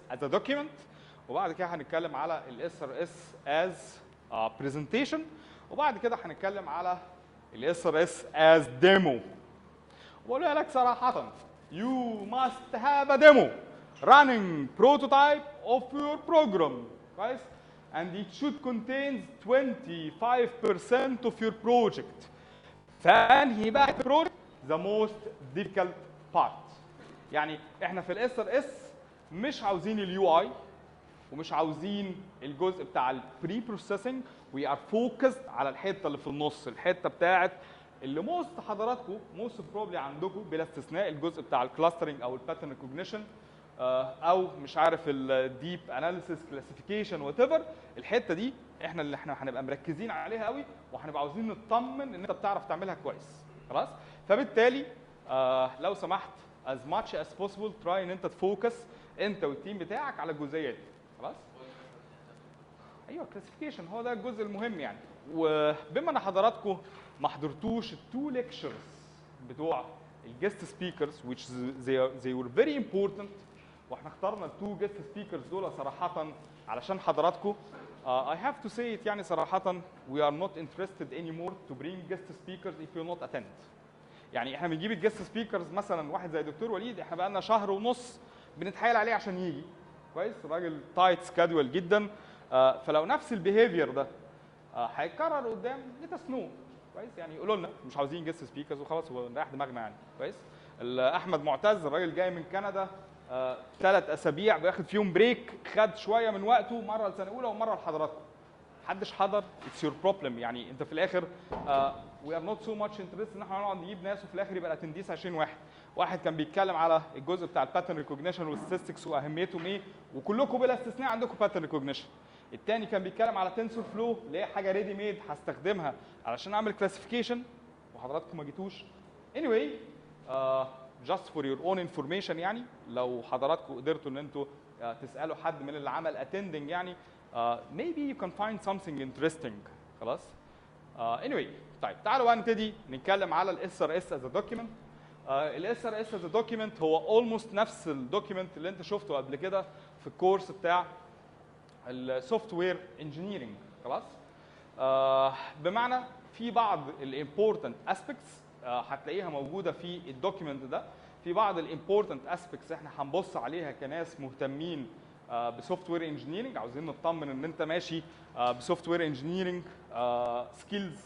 as a document وبعد كده هنتكلم على الاس ار اس as a presentation وبعد كده هنتكلم على الاس ار اس as demo بقولها لك صراحة you must have a demo running prototype of your program كويس and it should contain 25% of your project فانهي بقى project the most difficult part يعني احنا في الاس ار اس مش عاوزين اليو اي ومش عاوزين الجزء بتاع البري بروسيسنج وي ار فوكسد على الحته اللي في النص الحته بتاعت اللي موست حضراتكم موست بروبلي عندكم بلا استثناء الجزء بتاع الكلاسترنج او الباترن ريكوجنيشن او مش عارف الديب اناليسيس كلاسيفيكيشن وات ايفر الحته دي احنا اللي احنا هنبقى مركزين عليها قوي وهنبقى عاوزين نطمن ان انت بتعرف تعملها كويس خلاص فبالتالي آه لو سمحت as much as possible try ان انت تفوكس انت والتيم بتاعك على الجزئيه دي خلاص ايوه كلاسيفيكيشن هو ده الجزء المهم يعني وبما ان حضراتكم ما حضرتوش التو ليكتشرز بتوع الجست سبيكرز which they, they were very important واحنا اخترنا التو جست سبيكرز دول صراحه علشان حضراتكم uh, I have to say it يعني صراحه we are not interested anymore to bring guest speakers if you not attend يعني احنا بنجيب الجست سبيكرز مثلا واحد زي دكتور وليد احنا بقى لنا شهر ونص بنتحايل عليه عشان يجي كويس راجل تايت سكادول جدا آه فلو نفس البيهيفير ده آه هيتكرر قدام نو كويس يعني يقولوا لنا مش عاوزين جست سبيكرز وخلاص هو نريح دماغنا يعني كويس احمد معتز الراجل جاي من كندا ثلاث آه اسابيع بياخد فيهم بريك خد شويه من وقته مره لسنه اولى ومره لحضراتكم محدش حضر اتس يور بروبلم يعني انت في الاخر وي ار نوت سو ماتش انترست ان احنا نقعد نجيب ناس وفي الاخر يبقى الاتنديس 20 واحد واحد كان بيتكلم على الجزء بتاع الباترن ريكوجنيشن والستاتستكس واهميتهم ايه وكلكم بلا استثناء عندكم باترن ريكوجنيشن الثاني كان بيتكلم على تنسور فلو اللي هي حاجه ريدي ميد هستخدمها علشان اعمل كلاسيفيكيشن وحضراتكم ما جيتوش anyway uh, just for your own information يعني لو حضراتكم قدرتوا ان انتوا uh, تسالوا حد من اللي عمل attending يعني uh, maybe you can find something interesting خلاص uh, anyway طيب تعالوا بقى نبتدي نتكلم على الاس ار اس از دوكيمنت الاس ار اس از دوكيمنت هو اولموست نفس الدوكيمنت اللي انت شفته قبل كده في الكورس بتاع السوفت وير انجينيرنج خلاص آه بمعنى في بعض الامبورتنت اسبيكتس آه هتلاقيها موجوده في الدوكيمنت ده في بعض الامبورتنت اسبيكتس احنا هنبص عليها كناس مهتمين آه بسوفت وير انجينيرنج عاوزين نطمن ان انت ماشي آه بسوفت وير انجينيرنج سكيلز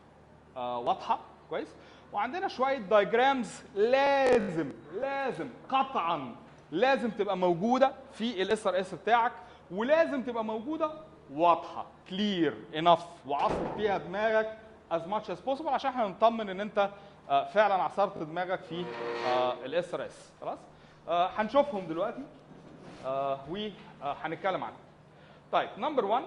واضحه كويس وعندنا شويه دايجرامز لازم لازم قطعا لازم تبقى موجوده في الاس ار اس بتاعك ولازم تبقى موجوده واضحه كلير انف وعصر فيها دماغك as much as possible عشان احنا نطمن ان انت آه فعلا عصرت دماغك في الاس ار اس خلاص آه هنشوفهم دلوقتي آه وهنتكلم عنهم طيب نمبر 1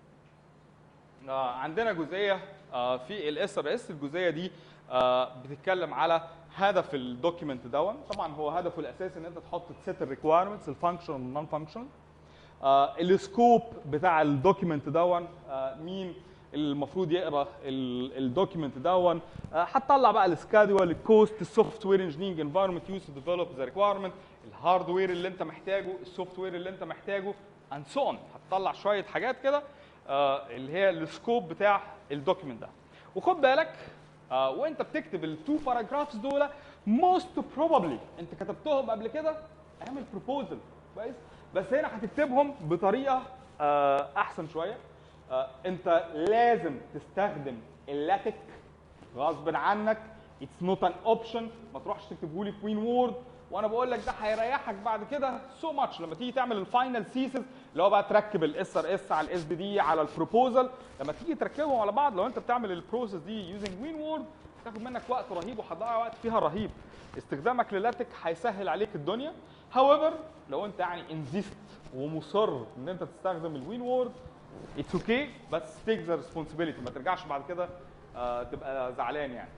عندنا جزئيه في الاس ار اس الجزئيه دي بتتكلم على هدف الدوكيمنت دون طبعا هو هدفه الاساسي ان انت تحط تسيت الريكوايرمنتس الفانكشن والنون فانكشن آه السكوب بتاع الدوكيمنت دون آه مين المفروض يقرا الدوكيمنت دون آه هتطلع بقى السكادول الكوست السوفت وير انجينيرنج انفايرمنت يوز تو ديفلوب ذا ريكوايرمنت الهاردوير اللي انت محتاجه السوفت وير اللي انت محتاجه اند سو اون هتطلع شويه حاجات كده آه اللي هي السكوب بتاع الدوكيمنت ده وخد بالك آه وانت بتكتب التو باراجرافز دول موست بروبابلي انت كتبتهم قبل كده اعمل بروبوزل كويس بس هنا هتكتبهم بطريقه آه احسن شويه آه انت لازم تستخدم اللاتك غصب عنك اتس نوت ان اوبشن ما تروحش تكتبه لي كوين وورد وانا بقول لك ده هيريحك بعد كده سو so ماتش لما تيجي تعمل الفاينل سيسز اللي هو بقى تركب الاس ار اس على الاس بي دي على البروبوزل لما تيجي تركبهم على بعض لو انت بتعمل البروسيس دي يوزنج وين وورد تاخد منك وقت رهيب وهتضيع وقت فيها رهيب استخدامك للاتك هيسهل عليك الدنيا however لو انت يعني انزيست ومصر ان انت تستخدم الوين وورد اتس اوكي بس تيك ذا ريسبونسبيلتي ما ترجعش بعد كده آه تبقى زعلان يعني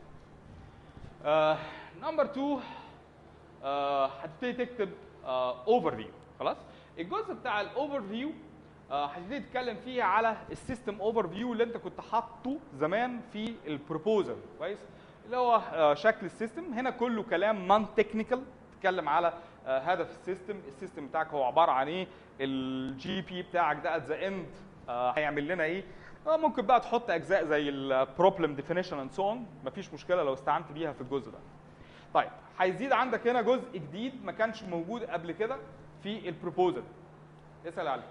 نمبر 2 هتبتدي تكتب اوفر فيو خلاص الجزء بتاع الاوفر فيو هتبتدي تتكلم فيه على السيستم اوفر فيو اللي انت كنت حاطه زمان في البروبوزل كويس اللي هو شكل السيستم هنا كله كلام نون تكنيكال تتكلم على آه، هدف السيستم السيستم بتاعك هو عباره عن ايه الجي بي بتاعك ده ات ذا اند هيعمل لنا ايه آه، ممكن بقى تحط اجزاء زي البروبلم ديفينيشن اند سو اون مفيش مشكله لو استعنت بيها في الجزء ده طيب هيزيد عندك هنا جزء جديد ما كانش موجود قبل كده في البروبوزل اسال عليه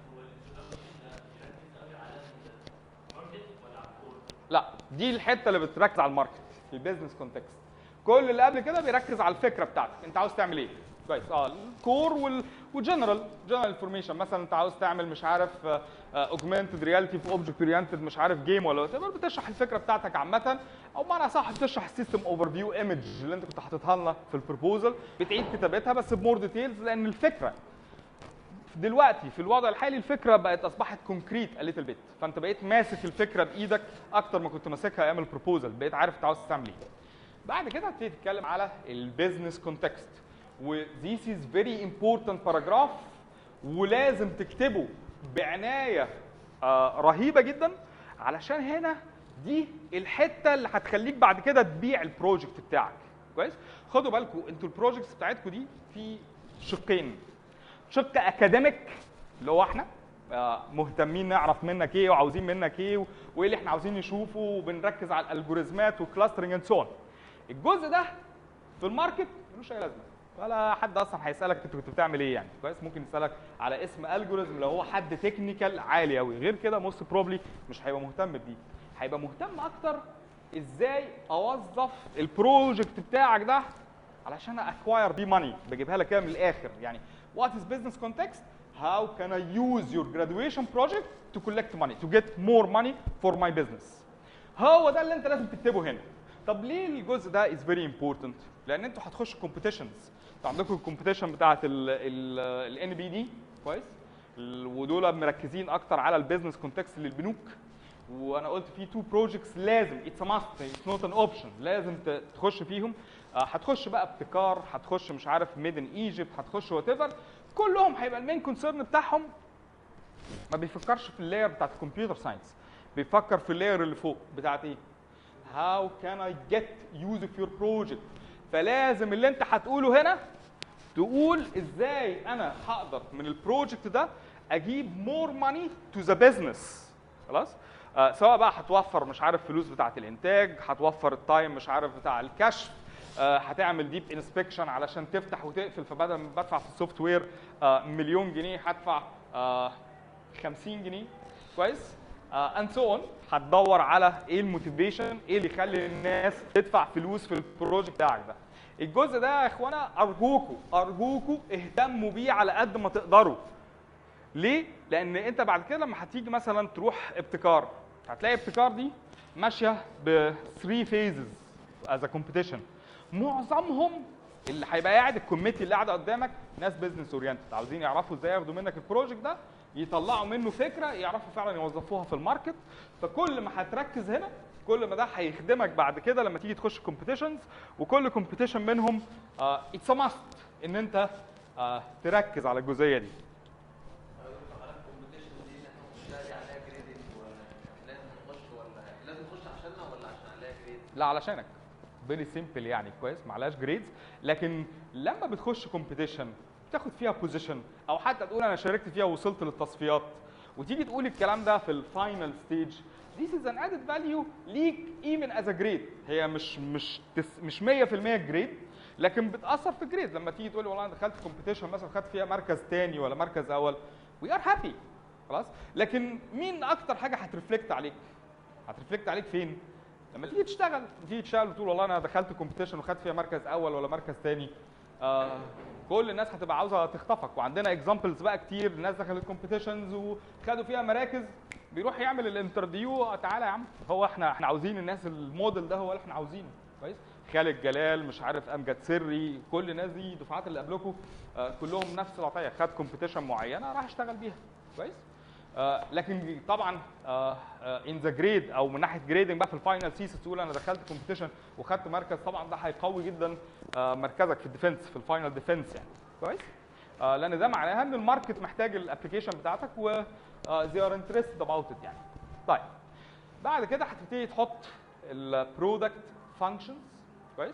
لا دي الحته اللي بتركز على الماركت في البيزنس كونتكست كل اللي قبل كده بيركز على الفكره بتاعتك انت عاوز تعمل ايه كويس اه الكور وال وجنرال جنرال انفورميشن مثلا انت عاوز تعمل مش عارف اوجمانتد رياليتي في اوبجكت اورينتد مش عارف جيم ولا وات بتشرح الفكره بتاعتك عامه او بمعنى صح بتشرح السيستم اوفر فيو ايمج اللي انت كنت حاططها لنا في البروبوزل بتعيد كتابتها بس بمور ديتيلز لان الفكره دلوقتي في الوضع الحالي الفكره بقت اصبحت كونكريت a little bit فانت بقيت ماسك الفكره بايدك اكتر ما كنت ماسكها ايام البروبوزل بقيت عارف انت عاوز تعمل ايه بعد كده هتبتدي تتكلم على البيزنس كونتكست و this is very important paragraph ولازم تكتبه بعنايه آه رهيبه جدا علشان هنا دي الحته اللي هتخليك بعد كده تبيع البروجكت بتاعك كويس خدوا بالكم انتوا البروجكتس بتاعتكم دي في شقين شق اكاديميك اللي هو احنا آه، مهتمين نعرف منك ايه وعاوزين منك ايه و- وايه اللي احنا عاوزين نشوفه وبنركز على الالجوريزمات والكلاسترنج اند سو الجزء ده في الماركت ملوش اي لازمه ولا حد اصلا هيسالك انت كنت بتعمل ايه يعني كويس ممكن يسالك على اسم الجوريزم لو هو حد تكنيكال عالي قوي غير كده موست بروبلي مش هيبقى مهتم بدي هيبقى مهتم اكتر ازاي اوظف البروجكت بتاعك ده علشان اكواير بيه ماني بجيبها لك كده من الاخر يعني what is business context how can I use your graduation project to collect money to get more money for my business هو ده اللي انت لازم تكتبه هنا طب ليه الجزء ده is very important لان انتوا هتخشوا competitions انتوا عندكم الكومبيتيشن بتاعت ال بي دي كويس ال- ودول مركزين اكتر على البيزنس كونتكست للبنوك وانا قلت في تو بروجكتس لازم اتس ماست اتس نوت ان اوبشن لازم ت- تخش فيهم آه، هتخش بقى ابتكار هتخش مش عارف ميد ان ايجيبت هتخش وات ايفر كلهم هيبقى المين كونسيرن بتاعهم ما بيفكرش في اللاير بتاعت الكمبيوتر ساينس بيفكر في اللاير اللي فوق بتاعت ايه how can I get use of your project فلازم اللي انت هتقوله هنا تقول ازاي انا هقدر من البروجكت ده اجيب مور ماني تو ذا بزنس خلاص آه سواء بقى هتوفر مش عارف فلوس بتاعه الانتاج هتوفر التايم مش عارف بتاع الكشف آه هتعمل ديب انسبكشن علشان تفتح وتقفل فبدل ما بدفع في السوفت وير آه مليون جنيه هدفع آه 50 جنيه كويس اند سو اون هتدور على ايه الموتيفيشن ايه اللي يخلي الناس تدفع فلوس في البروجكت بتاعك ده الجزء ده يا اخوانا ارجوكوا ارجوكوا اهتموا بيه على قد ما تقدروا ليه؟ لان انت بعد كده لما هتيجي مثلا تروح ابتكار هتلاقي ابتكار دي ماشيه ب 3 فيزز از كومبيتيشن معظمهم اللي هيبقى قاعد الكوميتي اللي قاعده قدامك ناس بزنس اورينتد عاوزين يعرفوا ازاي ياخدوا منك البروجكت ده يطلعوا منه فكره يعرفوا فعلا يوظفوها في الماركت فكل ما هتركز هنا كل ما ده هيخدمك بعد كده لما تيجي تخش كومبيتيشنز وكل كومبيتيشن منهم اتس ماست ان انت آه، تركز على الجزئيه دي لا علشانك فيري سيمبل يعني كويس معلهاش جريدز لكن لما بتخش كومبيتيشن بتاخد فيها بوزيشن او حتى تقول انا شاركت فيها ووصلت للتصفيات وتيجي تقول الكلام ده في الفاينل ستيج This is an added value ليك even as a grade هي مش مش تس مش 100% جريد لكن بتاثر في الجريد لما تيجي تقول لي والله انا دخلت كومبيتيشن مثلا خدت فيها مركز تاني ولا مركز اول وي ار هابي خلاص لكن مين اكتر حاجه هترفلكت عليك هترفلكت عليك فين لما تيجي تشتغل تيجي تشتغل وتقول والله انا دخلت كومبيتيشن وخدت فيها مركز اول ولا مركز تاني آه كل الناس هتبقى عاوزه تخطفك وعندنا اكزامبلز بقى كتير ناس دخلت كومبيتيشنز وخدوا فيها مراكز بيروح يعمل الانترفيو تعالى يا عم هو احنا احنا عاوزين الناس الموديل ده هو اللي احنا عاوزينه كويس خالد جلال مش عارف امجد سري كل الناس دي الدفعات اللي قبلكم آه كلهم نفس العطيه خد كومبيتيشن معينه راح اشتغل بيها كويس آه لكن طبعا ان ذا جريد او من ناحيه جريدنج بقى في الفاينل سيس تقول انا دخلت كومبيتيشن وخدت مركز طبعا ده هيقوي جدا آه مركزك في الديفنس في الفاينل ديفنس يعني كويس آه لان ده معناها ان الماركت محتاج الابلكيشن بتاعتك و they are interested about it يعني طيب بعد كده هتبتدي تحط البرودكت فانكشنز كويس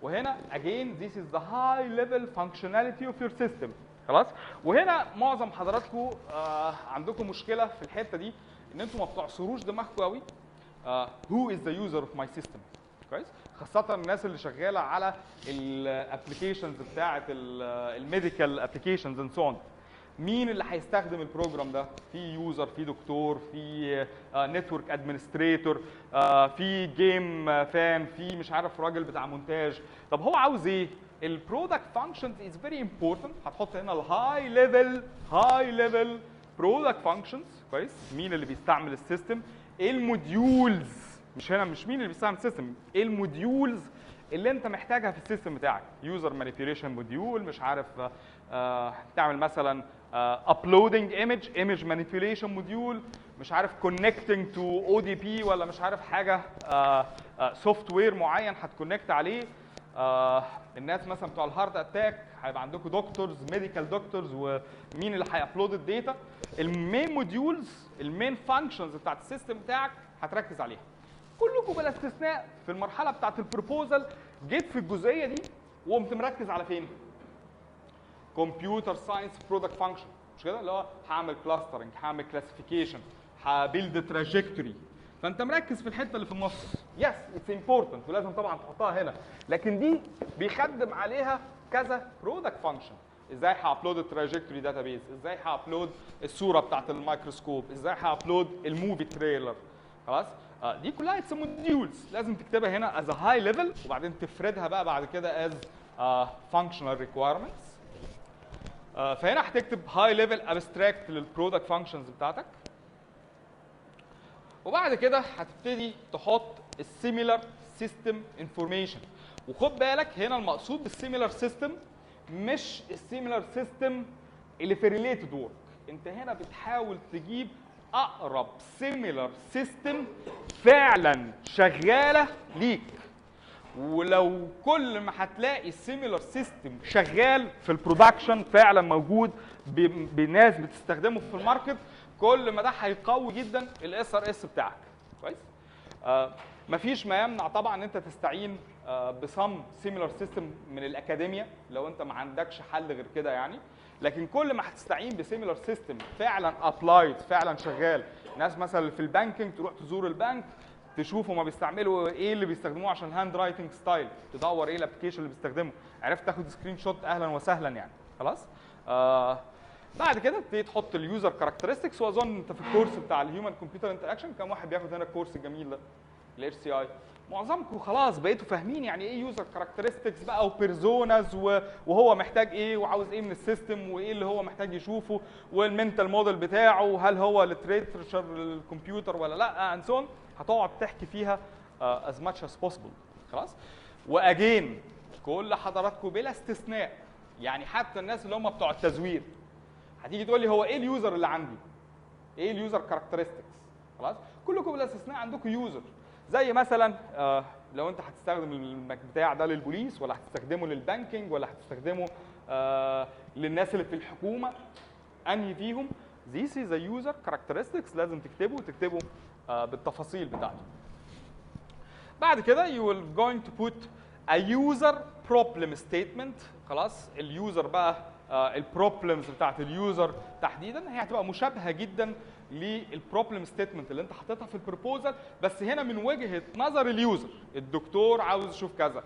وهنا again this is the high level functionality of your system خلاص وهنا معظم حضراتكم آه عندكم مشكله في الحته دي ان انتم ما بتعصروش دماغكم قوي آه who is the user of my system كويس خاصه الناس اللي شغاله على الابلكيشنز بتاعه الميديكال ابلكيشنز اند سو مين اللي هيستخدم البروجرام ده في يوزر في دكتور في نتورك ادمنستريتور في جيم فان في مش عارف راجل بتاع مونتاج طب هو عاوز ايه البرودكت فانكشنز از فيري امبورتنت هتحط هنا الهاي ليفل هاي ليفل برودكت فانكشنز كويس مين اللي بيستعمل السيستم ايه الموديولز مش هنا مش مين اللي بيستعمل السيستم ايه الموديولز اللي انت محتاجها في السيستم بتاعك يوزر مانيبيوليشن موديول مش عارف آه تعمل مثلا ابلودنج ايمج ايمج مانيبيوليشن موديول مش عارف كونكتنج تو او دي بي ولا مش عارف حاجه سوفت uh, وير uh, معين هتكونكت عليه uh, الناس مثلا بتوع الهارد اتاك هيبقى عندكم دكتورز ميديكال دكتورز ومين اللي هيابلود الداتا المين موديولز المين فانكشنز بتاعت السيستم بتاعك هتركز عليها كلكم بلا استثناء في المرحله بتاعت البروبوزل جيت في الجزئيه دي وقمت مركز على فين؟ كمبيوتر ساينس برودكت فانكشن مش كده اللي هو هعمل كلاسترنج هعمل كلاسيفيكيشن هبيلد تراجكتوري فانت مركز في الحته اللي في النص يس اتس امبورتنت ولازم طبعا تحطها هنا لكن دي بيخدم عليها كذا برودكت فانكشن ازاي هابلود التراجكتوري داتابيز ازاي هابلود الصوره بتاعت الميكروسكوب ازاي هابلود الموفي تريلر خلاص آه دي كلها اتس موديولز لازم تكتبها هنا از هاي ليفل وبعدين تفردها بقى بعد كده از فانكشنال ريكويرمنتس فهنا هتكتب هاي ليفل ابستراكت للبرودكت فانكشنز بتاعتك وبعد كده هتبتدي تحط السيميلر سيستم انفورميشن وخد بالك هنا المقصود بالسيميلر سيستم مش السيميلر سيستم اللي في ريليتد ورك انت هنا بتحاول تجيب اقرب سيميلر سيستم فعلا شغاله ليك ولو كل ما هتلاقي السيميلر سيستم شغال في البرودكشن فعلا موجود بناس بتستخدمه في الماركت كل ما ده هيقوي جدا الاس ار اس بتاعك كويس آه مفيش ما يمنع طبعا ان انت تستعين آه بصم سيميلر سيستم من الاكاديميا لو انت ما عندكش حل غير كده يعني لكن كل ما هتستعين بسيميلر سيستم فعلا ابلايد فعلا شغال ناس مثلا في البانكينج تروح تزور البنك تشوف هما بيستعملوا ايه اللي بيستخدموه عشان هاند رايتنج ستايل تدور ايه الابلكيشن اللي بيستخدمه عرفت تاخد سكرين شوت اهلا وسهلا يعني خلاص آه بعد كده تبتدي تحط اليوزر كاركترستكس واظن انت في الكورس بتاع الهيومن كمبيوتر انتراكشن كم واحد بياخد هنا الكورس الجميل ده الاتش سي اي معظمكم خلاص بقيتوا فاهمين يعني ايه يوزر كاركترستكس بقى وبيرزوناز وهو محتاج ايه وعاوز ايه من السيستم وايه اللي هو محتاج يشوفه والمنتال موديل بتاعه هل هو لتريتشر للكمبيوتر ولا لا اند سون هتقعد تحكي فيها از ماتش از بوسيبل خلاص واجين كل حضراتكم بلا استثناء يعني حتى الناس اللي هم بتوع التزوير هتيجي تقول لي هو ايه اليوزر اللي عندي ايه اليوزر كاركترستكس خلاص كلكم بلا استثناء عندكم يوزر زي مثلا آه لو انت هتستخدم البتاع ده للبوليس ولا هتستخدمه للبانكينج ولا هتستخدمه آه للناس اللي في الحكومه انهي فيهم This is a user characteristics لازم تكتبه وتكتبه آه بالتفاصيل بتاعته. بعد كده you will going to put a user problem statement خلاص اليوزر بقى آه البروبلمز بتاعت اليوزر تحديدا هي هتبقى مشابهه جدا للبروبلم ستيتمنت اللي انت حطيتها في البروبوزال بس هنا من وجهه نظر اليوزر الدكتور عاوز يشوف كذا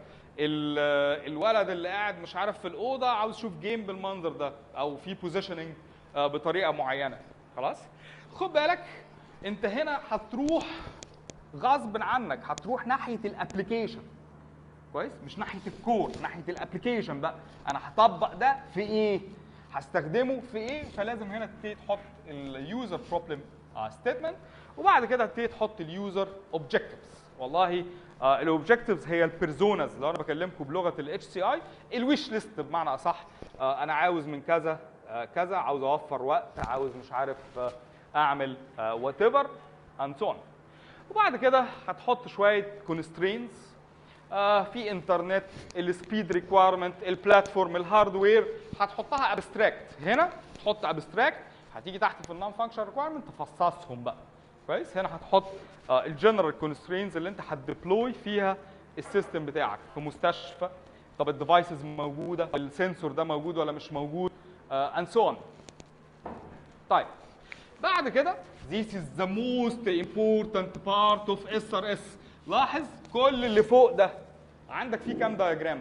الولد اللي قاعد مش عارف في الاوضه عاوز يشوف جيم بالمنظر ده او في بوزيشننج بطريقه معينه خلاص خد بالك انت هنا هتروح غصب عنك هتروح ناحيه الابلكيشن كويس مش ناحيه الكور ناحيه الابلكيشن بقى انا هطبق ده في ايه هستخدمه في ايه فلازم هنا تبتدي تحط اليوزر بروبلم ستيتمنت وبعد كده تبتدي تحط اليوزر اوبجكتيفز والله الاوبجكتيفز هي البيرسوناز لو انا بكلمكم بلغه الاتش سي اي الويش ليست بمعنى اصح آه انا عاوز من كذا آه كذا عاوز اوفر وقت عاوز مش عارف آه اعمل وات ايفر اند سو وبعد كده هتحط شويه كونسترينز آه في انترنت السبيد ريكويرمنت البلاتفورم الهاردوير هتحطها ابستراكت هنا تحط ابستراكت هتيجي تحت في النون فانكشن ريكويرمنت تفصصهم بقى كويس هنا هتحط آه الجنرال كونسترينز اللي انت هتديبلوي فيها السيستم بتاعك في مستشفى طب الديفايسز موجوده السنسور ده موجود ولا مش موجود اند سو اون طيب بعد كده this is the most important part of SRS لاحظ كل اللي فوق ده عندك فيه كام دايجرام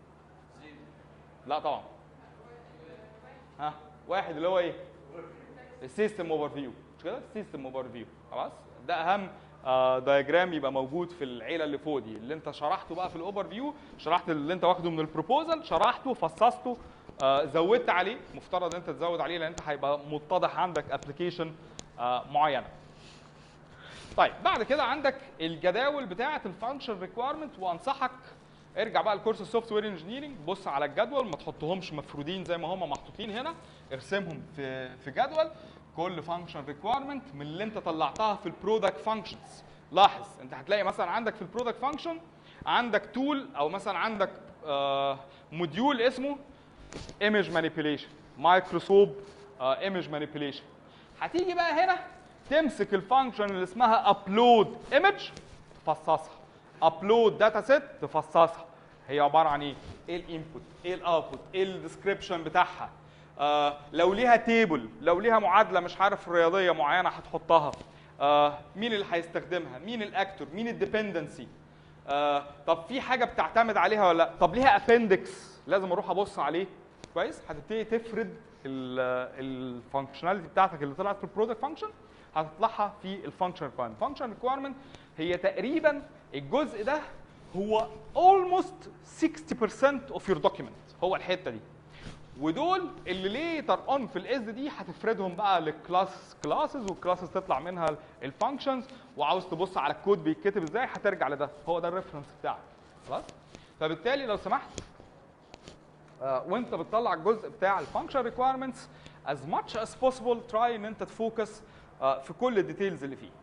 لا طبعا ها واحد اللي هو ايه السيستم اوفر فيو مش كده السيستم اوفر فيو خلاص ده اهم آه دايجرام يبقى موجود في العيله اللي فوق دي اللي انت شرحته بقى في الاوفر فيو شرحت اللي انت واخده من البروبوزال شرحته فصصته آه زودت عليه مفترض انت تزود عليه لان انت هيبقى متضح عندك ابلكيشن آه معينه طيب بعد كده عندك الجداول بتاعه الفانكشن ريكويرمنت وانصحك ارجع بقى لكورس السوفت وير انجينيرنج بص على الجدول ما تحطهمش مفرودين زي ما هم محطوطين هنا ارسمهم في في جدول كل فانكشن ريكويرمنت من اللي انت طلعتها في البرودكت فانكشنز لاحظ انت هتلاقي مثلا عندك في البرودكت فانكشن عندك تول او مثلا عندك آه موديول اسمه ايمج مانيبيوليشن مايكروسوفت ايمج مانيبيوليشن هتيجي بقى هنا تمسك الفانكشن اللي اسمها ابلود ايمج تفصصها ابلود داتا سيت تفصصها هي عباره عن ايه؟ ايه الانبوت؟ ايه الاوتبوت؟ ايه الديسكربشن بتاعها؟ آه لو ليها تيبل لو ليها معادله مش عارف رياضيه معينه هتحطها آه مين اللي هيستخدمها؟ مين الاكتور؟ مين الديبندنسي؟ آه طب في حاجه بتعتمد عليها ولا لا؟ طب ليها ابندكس لازم اروح ابص عليه كويس؟ هتبتدي تفرد الفانكشناليتي بتاعتك اللي طلعت في البرودكت فانكشن هتطلعها في الفانكشن ريكويرمنت فانكشن ريكويرمنت هي تقريبا الجزء ده هو almost 60% of your document هو الحته دي ودول اللي ليتر اون في الاس دي هتفردهم بقى للكلاس كلاسز والكلاسز تطلع منها الفانكشنز وعاوز تبص على الكود بيتكتب ازاي هترجع لده هو ده الريفرنس بتاعك خلاص فبالتالي لو سمحت آه وانت بتطلع الجزء بتاع الفانكشن ريكويرمنتس as much as possible try ان انت تفوكس آه في كل الديتيلز اللي فيه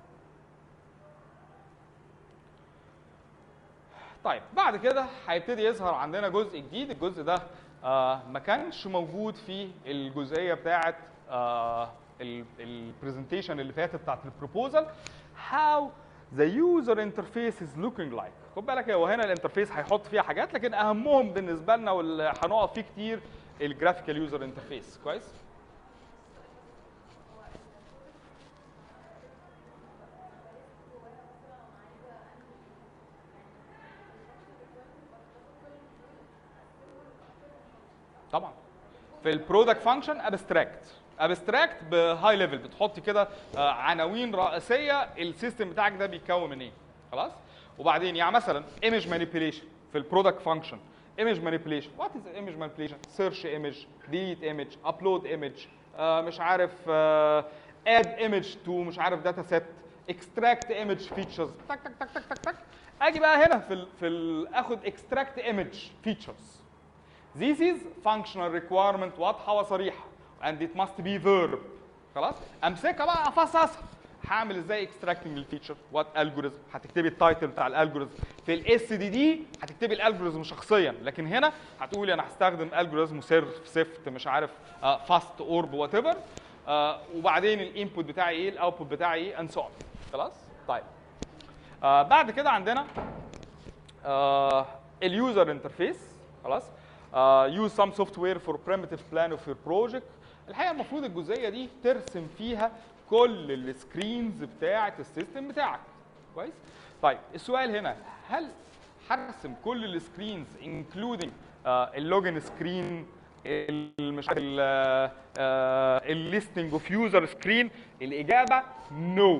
طيب بعد كده هيبتدي يظهر عندنا جزء جديد الجزء ده آه ما كانش موجود في الجزئيه بتاعه آه البرزنتيشن اللي فاتت بتاعه البروبوزال how the user interface is looking like خد بالك هو هنا الانترفيس هيحط فيها حاجات لكن اهمهم بالنسبه لنا واللي هنقف فيه كتير الجرافيكال يوزر انترفيس كويس طبعا في البرودكت فانكشن ابستراكت ابستراكت بهاي ليفل بتحط كده آه، عناوين رئيسيه السيستم بتاعك ده بيتكون من ايه خلاص وبعدين يعني مثلا ايمج مانيبيوليشن في البرودكت فانكشن ايمج مانيبيوليشن وات از ايمج مانيبيوليشن سيرش ايمج ديليت ايمج ابلود ايمج مش عارف اد ايمج تو مش عارف داتا سيت اكستراكت ايمج فيتشرز تك تك تك تك تك تك اجي بقى هنا في ال في ال اخد اكستراكت ايمج فيتشرز This is functional requirement واضحة وصريحة and it must be verb خلاص امسكها بقى افصصها هعمل ازاي extracting الفيتشر وات الجوريزم هتكتبي التايتل بتاع الالجوريزم في الاس دي دي هتكتبي الالجوريزم شخصيا لكن هنا هتقولي انا هستخدم الجوريزم سيرف سيفت مش عارف فاست اورب وات ايفر وبعدين الانبوت بتاعي ايه الاوتبوت بتاعي ايه اند سو خلاص طيب آه بعد كده عندنا آه اليوزر انترفيس خلاص يوز سام سوفت وير فور بريمتيف بلان اوف يور بروجكت الحقيقه المفروض الجزئيه دي ترسم فيها كل السكرينز بتاعه السيستم بتاعك كويس طيب السؤال هنا هل هرسم كل السكرينز انكلودنج اللوجن سكرين مش الليستنج اوف يوزر سكرين الاجابه نو no.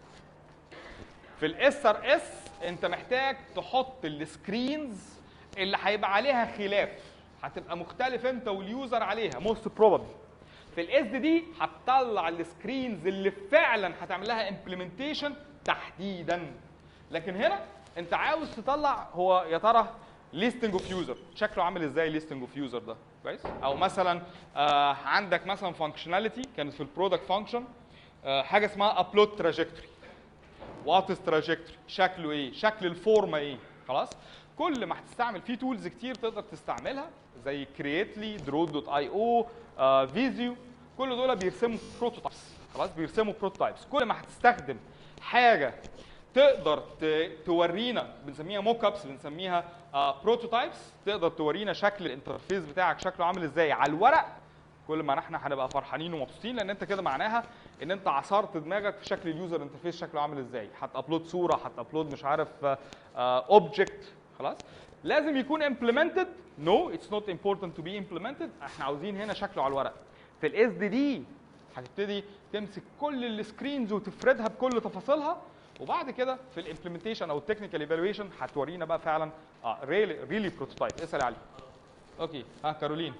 في الاس ار اس انت محتاج تحط السكرينز اللي هيبقى عليها خلاف هتبقى مختلف انت واليوزر عليها موست بروبابلي في الاس دي دي هتطلع السكرينز اللي فعلا هتعمل لها امبلمنتيشن تحديدا لكن هنا انت عاوز تطلع هو يا ترى ليستنج اوف يوزر شكله عامل ازاي ليستنج اوف يوزر ده كويس او مثلا آه عندك مثلا فانكشناليتي كانت في البرودكت فانكشن آه حاجه اسمها ابلود تراجكتوري وات از تراجكتوري شكله ايه شكل الفورمه ايه خلاص كل ما هتستعمل فيه تولز كتير تقدر تستعملها زي كرييتلي درود دوت اي او فيزيو كل دول بيرسموا بروتوتايبس خلاص بيرسموا بروتوتايبس كل ما هتستخدم حاجه تقدر ت- تورينا بنسميها موك ابس بنسميها بروتوتايبس تقدر تورينا شكل الانترفيس بتاعك شكله عامل ازاي على الورق كل ما احنا هنبقى فرحانين ومبسوطين لان انت كده معناها ان انت عصرت دماغك في شكل اليوزر انترفيس شكله عامل ازاي هتابلود صوره هتابلود مش عارف اوبجكت خلاص لازم يكون implemented no it's not important to be implemented احنا عاوزين هنا شكله على الورق في الاس دي دي هتبتدي تمسك كل السكرينز وتفردها بكل تفاصيلها وبعد كده في الامبلمنتيشن او التكنيكال ايفالويشن هتورينا بقى فعلا اه ريلي ريلي بروتوتايب اسال يا علي اوكي ها كارولين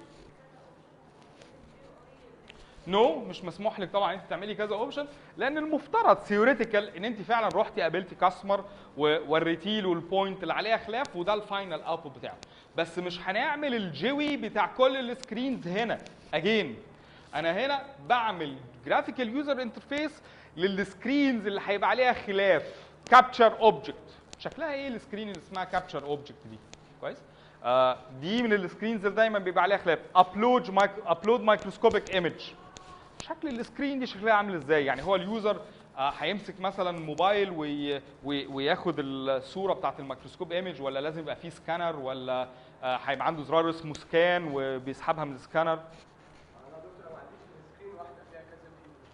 نو no, مش مسموح لك طبعا انت تعملي كذا اوبشن لان المفترض ثيوريتيكال ان انت فعلا رحتي قابلتي كاستمر ووريتي له البوينت اللي عليها خلاف وده الفاينل اوتبوت بتاعه بس مش هنعمل الجوي بتاع كل السكرينز هنا اجين انا هنا بعمل جرافيكال يوزر انترفيس للسكرينز اللي هيبقى عليها خلاف كابتشر اوبجكت شكلها ايه السكرين اللي اسمها كابتشر اوبجكت دي كويس آه دي من السكرينز اللي دايما بيبقى عليها خلاف ابلود مايك ابلود مايكروسكوبيك ايمج شكل السكرين دي شكلها عامل ازاي يعني هو اليوزر آه، هيمسك مثلا موبايل وي وي وياخد الصوره بتاعت الميكروسكوب ايمج ولا لازم يبقى فيه سكانر ولا آه، هيبقى عنده زرار اسمه سكان وبيسحبها من السكانر انا دكتور لو ما عنديش سكرين واحده فيها كذا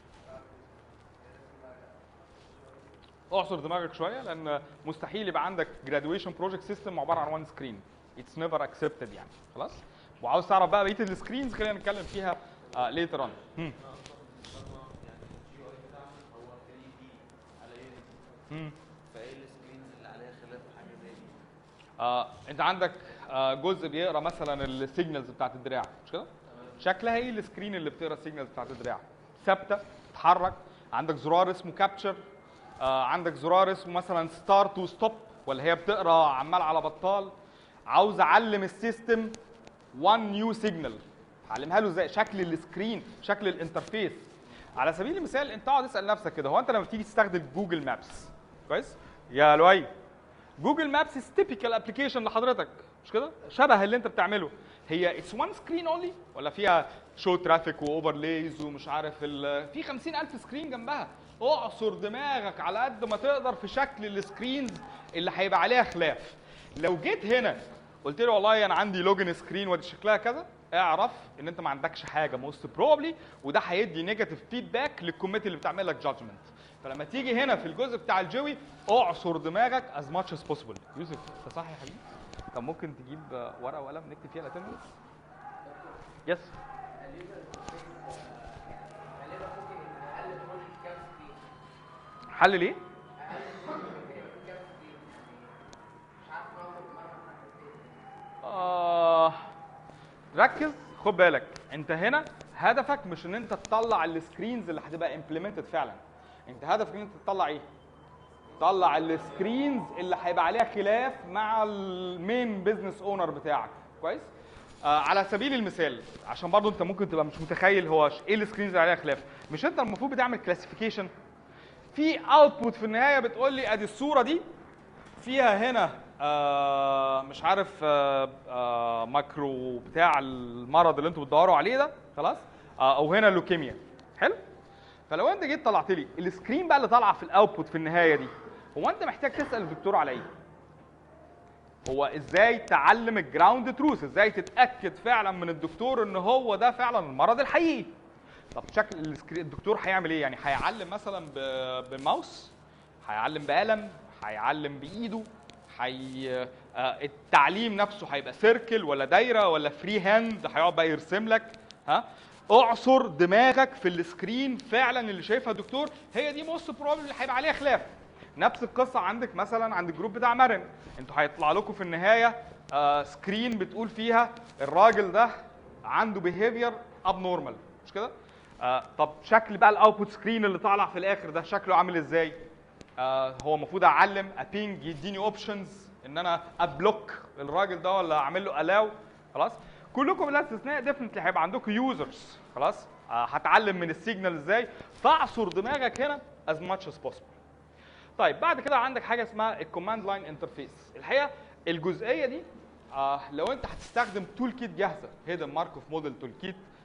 فيديو اعصر دماغك شويه لان مستحيل يبقى عندك جرادويشن بروجكت سيستم عباره عن وان سكرين اتس نيفر اكسبتد يعني خلاص وعاوز تعرف بقى بقيه السكرينز خلينا نتكلم فيها ليتر اون فايه السكرينز اللي عليها خلاف حاجه زي دي آه، انت عندك آه، جزء بيقرا مثلا السيجنالز بتاعت الدراع مش كده؟ شكلها ايه السكرين اللي بتقرا السيجنالز بتاعت الدراع؟ ثابته بتتحرك عندك زرار اسمه كابتشر آه، عندك زرار اسمه مثلا ستارت وستوب ولا هي بتقرا عمال على بطال عاوز اعلم السيستم وان نيو سيجنال هعلمها له ازاي شكل السكرين شكل الانترفيس على سبيل المثال انت اقعد اسال نفسك كده هو انت لما تيجي تستخدم جوجل مابس كويس يا لؤي جوجل مابس تيبيكال ابلكيشن لحضرتك مش كده شبه اللي انت بتعمله هي اتس وان سكرين اونلي ولا فيها شو ترافيك واوفرليز ومش عارف ال- في 50000 سكرين جنبها اعصر دماغك على قد ما تقدر في شكل السكرينز اللي هيبقى عليها خلاف لو جيت هنا قلت له والله انا عندي لوجن سكرين ودي شكلها كذا اعرف ان انت ما عندكش حاجه موست بروبلي وده هيدي نيجاتيف فيدباك للكوميتي اللي بتعمل لك جادجمنت فلما تيجي هنا في الجزء بتاع الجوي اعصر دماغك از ماتش از بوسيبل يوسف انت صح يا حبيبي طب ممكن تجيب آه، ورقه وقلم نكتب فيها الاتندنس يس غالبا ممكن ان اقل بروجكت كام سكرين حل ليه كام سكرين مش عارف ناخد مره حاجتين آه ركز خد بالك انت هنا هدفك مش ان انت تطلع السكرينز اللي هتبقى امبلمنتد فعلا انت هدفك ان انت تطلع ايه تطلع السكرينز اللي هيبقى عليها خلاف مع المين بزنس اونر بتاعك كويس آه على سبيل المثال عشان برضو انت ممكن تبقى مش متخيل هو ش- ايه السكرينز اللي عليها خلاف مش انت المفروض بتعمل كلاسيفيكيشن في اوتبوت في النهايه بتقول لي ادي الصوره دي فيها هنا آه مش عارف آه آه ماكرو بتاع المرض اللي انتوا بتدوروا عليه ده خلاص آه او هنا لوكيميا حلو فلو انت جيت طلعت لي السكرين بقى اللي طالعه في الاوتبوت في النهايه دي هو انت محتاج تسال الدكتور على ايه هو ازاي تعلم الجراوند تروث ازاي تتاكد فعلا من الدكتور ان هو ده فعلا المرض الحقيقي طب شكل السكرين الدكتور هيعمل ايه يعني هيعلم مثلا ب- بالماوس هيعلم بقلم هيعلم بايده هي آه، التعليم نفسه هيبقى سيركل ولا دايره ولا فري هاند هيقعد بقى يرسم لك ها اعصر دماغك في السكرين فعلا اللي شايفها الدكتور هي دي موست بروبلم اللي هيبقى عليها خلاف نفس القصه عندك مثلا عند الجروب بتاع مرن انتوا هيطلع لكم في النهايه آه سكرين بتقول فيها الراجل ده عنده بيهيفير اب نورمال مش كده آه طب شكل بقى الاوتبوت سكرين اللي طالع في الاخر ده شكله عامل ازاي آه هو المفروض اعلم ابينج يديني اوبشنز ان انا ابلوك الراجل ده ولا اعمل له الاو خلاص كلكم بلا استثناء ديفنتلي هيبقى عندكم يوزرز خلاص آه هتعلم من السيجنال ازاي فاعصر دماغك هنا as much as possible طيب بعد كده عندك حاجه اسمها الكوماند لاين انترفيس الحقيقه الجزئيه دي آه لو انت هتستخدم تول كيت جاهزه هيدن ماركوف موديل تول كيت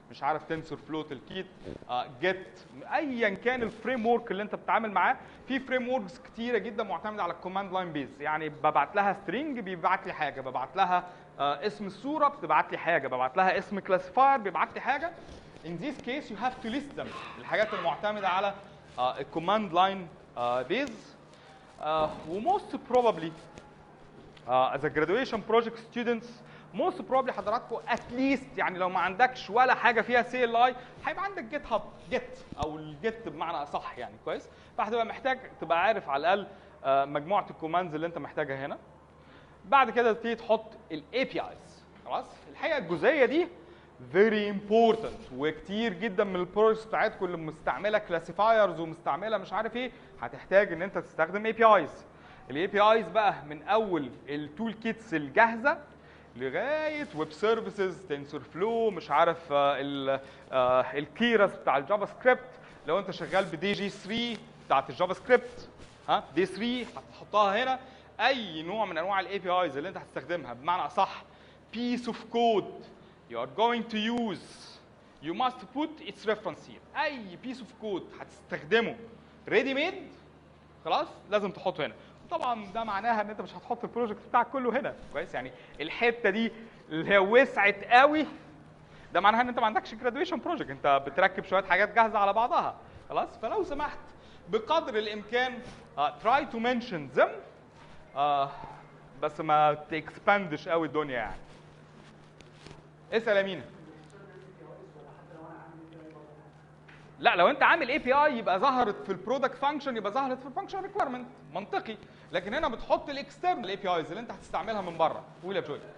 مش عارف تنسور فلو تلكيت جيت ايا كان الفريم ورك اللي انت بتتعامل معاه في فريم وركس كتيره جدا معتمده على الكوماند لاين بيز يعني ببعت لها سترينج بيبعت لي حاجه ببعت لها آه، اسم الصوره بتبعت لي حاجه ببعت لها اسم كلاسيفاير بيبعت لي حاجه in this case you have to list them الحاجات المعتمده على الكوماند لاين بيز وموست probably uh, as a graduation project students most probably حضراتكم at least يعني لو ما عندكش ولا حاجه فيها سي ال اي هيبقى عندك جيت هاب جيت او الجيت بمعنى اصح يعني كويس فهتبقى محتاج تبقى عارف على الاقل uh, مجموعه الكوماندز اللي انت محتاجها هنا بعد كده تبتدي تحط الاي بي ايز خلاص الحقيقه الجزئيه دي very important وكتير جدا من البروجكتس بتاعتكم اللي مستعمله كلاسيفايرز ومستعمله مش عارف ايه هتحتاج ان انت تستخدم اي بي ايز الاي بي ايز بقى من اول التول كيتس الجاهزه لغايه ويب سيرفيسز تنسور فلو مش عارف الكيرس بتاع الجافا سكريبت لو انت شغال بدي جي 3 بتاعت الجافا سكريبت ها دي 3 هتحطها هنا اي نوع من انواع الاي بي ايز اللي انت هتستخدمها بمعنى اصح piece of code you are going to use you must put its reference here اي piece of code هتستخدمه ready made خلاص لازم تحطه هنا طبعا ده معناها ان انت مش هتحط البروجكت بتاعك كله هنا كويس يعني الحته دي اللي هي وسعت قوي ده معناها ان انت ما عندكش جرادويشن بروجكت انت بتركب شويه حاجات جاهزه على بعضها خلاص فلو سمحت بقدر الامكان uh, try to mention them uh, بس ما تكسباندش قوي الدنيا يعني اسال يا مينا لا لو انت عامل اي بي اي يبقى ظهرت في البرودكت فانكشن يبقى ظهرت في الفانكشن ريكويرمنت منطقي لكن هنا بتحط الاكسترنال اي بي ايز اللي انت هتستعملها من بره قول يا بجوي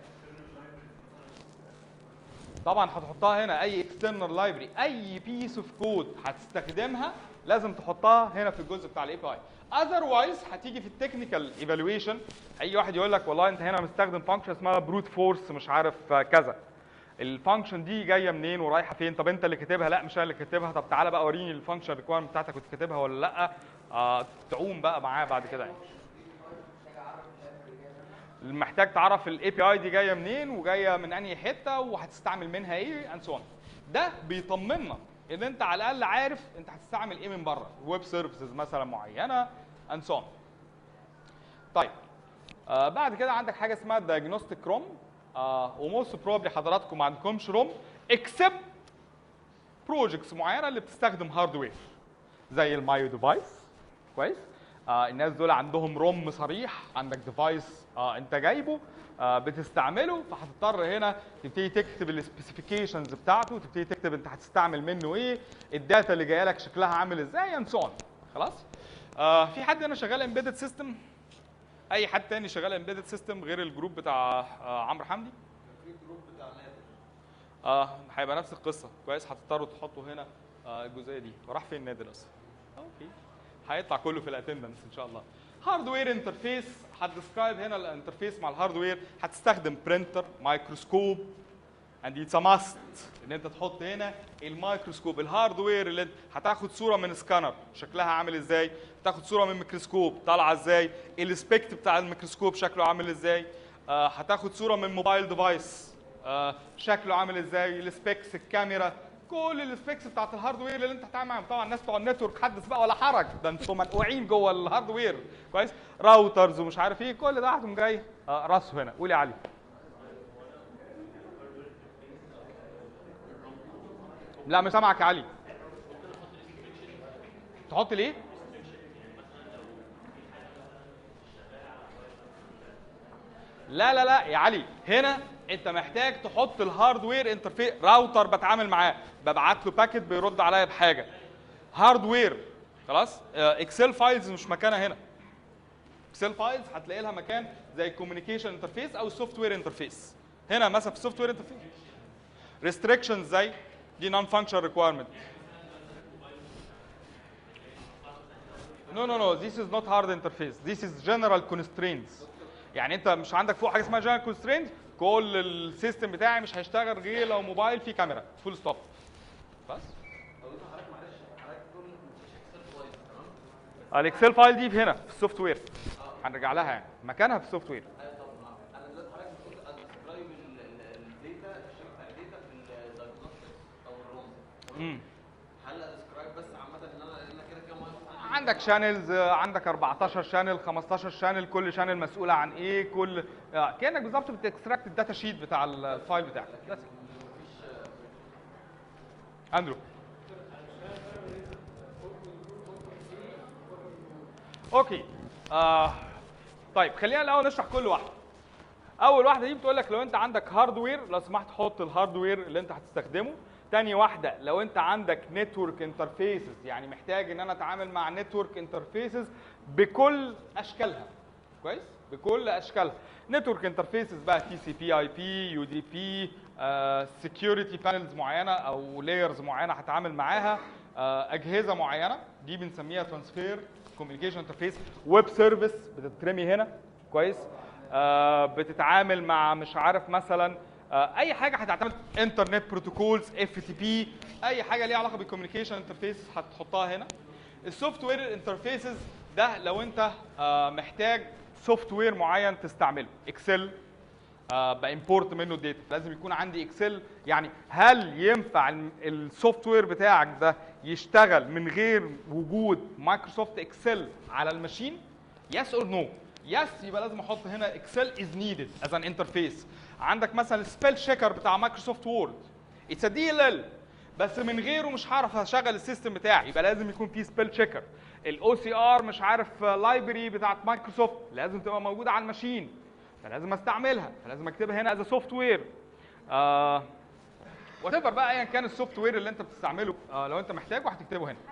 طبعا هتحطها هنا اي اكسترنال لايبرري اي بيس اوف كود هتستخدمها لازم تحطها هنا في الجزء بتاع الاي بي اي اذروايز هتيجي في التكنيكال ايفالويشن اي واحد يقول لك والله انت هنا مستخدم فانكشن اسمها بروت فورس مش عارف آه، كذا الفانكشن دي جايه منين ورايحه فين طب انت اللي كاتبها لا مش انا اللي كاتبها طب تعالى بقى وريني الفانكشن ريكويرمنت بتاعتك كنت كاتبها ولا لا آه تعوم بقى معاه بعد كده يعني محتاج تعرف الاي بي اي دي جايه منين وجايه من انهي حته وهتستعمل منها ايه اند سو ده بيطمنا ان انت على الاقل عارف انت هتستعمل ايه من بره ويب سيرفيسز مثلا معينه اند سو طيب آه بعد كده عندك حاجه اسمها diagnostic روم آه وموست بروبلي حضراتكم ما عندكمش روم اكسبت بروجكتس معينه اللي بتستخدم هاردوير زي المايو ديفايس كويس آه الناس دول عندهم روم صريح عندك ديفايس آه انت جايبه آه بتستعمله فهتضطر هنا تبتدي تكتب السبيسيفيكيشنز بتاعته تبتدي تكتب انت هتستعمل منه ايه الداتا اللي جايه لك شكلها عامل ازاي اند سو خلاص آه في حد هنا شغال امبيدد سيستم اي حد تاني شغال امبيدد سيستم غير الجروب بتاع آه عمرو حمدي في جروب بتاع نادر اه هيبقى نفس القصه كويس هتضطروا تحطوا هنا آه الجزئيه دي وراح فين نادر اصلا اوكي هيطلع كله في الاتندنس ان شاء الله هاردوير انترفيس هتديسكرايب هنا الانترفيس مع الهاردوير هتستخدم برينتر مايكروسكوب اند اتس ماست ان انت تحط هنا الميكروسكوب الهاردوير اللي انت هتاخد صوره من سكانر شكلها عامل ازاي تاخد صوره من ميكروسكوب طالعه ازاي السبيكت بتاع الميكروسكوب شكله عامل ازاي آه هتاخد صوره من موبايل ديفايس آه شكله عامل ازاي السبيكس الكاميرا كل السبيكس بتاعت الهاردوير اللي انت هتعمل معاهم طبعا الناس بتوع النتورك حدث بقى ولا حرج ده انتوا منقوعين جوه الهاردوير كويس راوترز ومش عارف ايه كل ده هتقوم جاي آه راسه هنا قول يا علي لا مش سامعك يا علي تحط ليه لا لا لا يا علي هنا انت محتاج تحط الهاردوير انترفيس راوتر بتعامل معاه ببعت له باكيت بيرد عليا بحاجه هاردوير خلاص اكسل فايلز مش مكانها هنا اكسل فايلز هتلاقي لها مكان زي الكوميونيكيشن انترفيس او السوفت وير انترفيس هنا مثلا في السوفت وير انترفيس ريستريكشنز زي دي نون فانكشن ريكويرمنت No, no, no. This is not hard interface. This is general constraints. يعني انت مش عندك فوق حاجه اسمها general constraints كل السيستم بتاعي مش هيشتغل غير لو موبايل فيه كاميرا فول ستوب بس او انت حضرتك معلش حضرتك تقول مفيش اكسل فايل تمام الاكسل فايل دي هنا في السوفت وير هنرجع لها يعني مكانها في السوفت وير ايوه طبعا انا دلوقتي حضرتك بتقول ادسكرايب الداتا الشيك بتاع الداتا في الدايجنوستكس او مم. هل اديسكرايب بس عامه ان انا لان أنا كده كده مهندس عندك شانلز عندك 14 شانل 15 شانل كل شانل مسؤوله عن ايه كل آه، كانك بالظبط بتكستراكت الداتا شيت بتاع ال- الفايل بتاعك بس اندرو اوكي آه. طيب خلينا الاول نشرح كل واحده اول واحده دي بتقول لك لو انت عندك هاردوير لو سمحت حط الهاردوير اللي انت هتستخدمه تاني واحده لو انت عندك نتورك انترفيسز يعني محتاج ان انا اتعامل مع نتورك انترفيسز بكل اشكالها كويس بكل اشكالها نتورك انترفيسز بقى تي سي بي اي بي يو دي بي سكيورتي بانلز معينه او لايرز معينه هتعامل معاها آه، اجهزه معينه دي بنسميها ترانسفير كوميونيكيشن انترفيس ويب سيرفيس بتترمي هنا كويس آه، بتتعامل مع مش عارف مثلا آه، اي حاجه هتعتمد انترنت بروتوكولز اف تي بي اي حاجه ليها علاقه بالكوميونيكيشن انترفيس هتحطها هنا السوفت وير انترفيسز ده لو انت آه، محتاج سوفت وير معين تستعمله اكسل بامبورت منه الداتا لازم يكون عندي اكسل يعني هل ينفع السوفت وير بتاعك ده يشتغل من غير وجود مايكروسوفت اكسل على الماشين يس اور نو يس يبقى لازم احط هنا اكسل از نيدد از ان انترفيس عندك مثلا السبيل شيكر بتاع مايكروسوفت وورد اتس ا دي ال ال بس من غيره مش هعرف اشغل السيستم بتاعي يبقى لازم يكون في سبيل تشيكر الاو سي ار مش عارف لايبرري بتاعت مايكروسوفت لازم تبقى موجوده على الماشين فلازم استعملها فلازم اكتبها هنا از سوفت وير وات ايفر بقى ايا كان السوفت وير اللي انت بتستعمله آه لو انت محتاجه هتكتبه هنا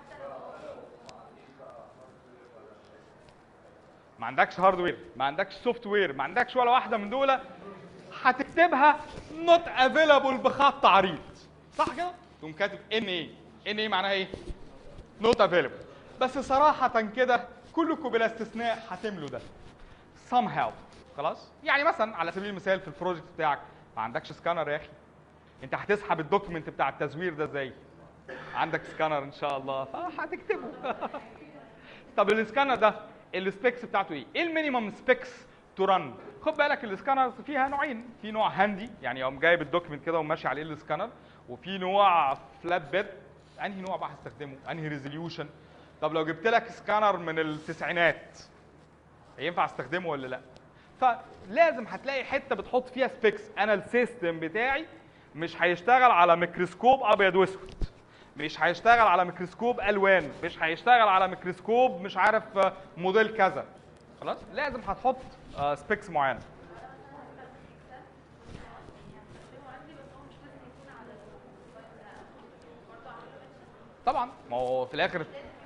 ما عندكش هاردوير ما عندكش سوفت وير ما عندكش ولا واحده من دول هتكتبها نوت افيلابل بخط عريض صح كده تقوم كاتب ان ايه ان ايه معناها ايه نوت افيلابل بس صراحه كده كلكم بلا استثناء هتملوا ده somehow خلاص يعني مثلا على سبيل المثال في البروجكت بتاعك ما عندكش سكانر يا اخي انت هتسحب الدوكيمنت بتاع التزوير ده ازاي عندك سكانر ان شاء الله فهتكتبه طب السكانر ده السبيكس بتاعته ايه ايه المينيمم سبيكس تو رن خد بالك السكانر فيها نوعين في نوع هاندي يعني يقوم جايب الدوكيمنت كده وماشي عليه السكانر وفي نوع فلات بيد انهي نوع بقى هستخدمه انهي ريزوليوشن طب لو جبت لك سكانر من التسعينات ينفع استخدمه ولا لا فلازم هتلاقي حته بتحط فيها سبيكس انا السيستم بتاعي مش هيشتغل على ميكروسكوب ابيض واسود مش هيشتغل على ميكروسكوب الوان مش هيشتغل على ميكروسكوب مش عارف آه، موديل كذا خلاص لازم هتحط سبيكس معينه طبعا ما هو في الاخر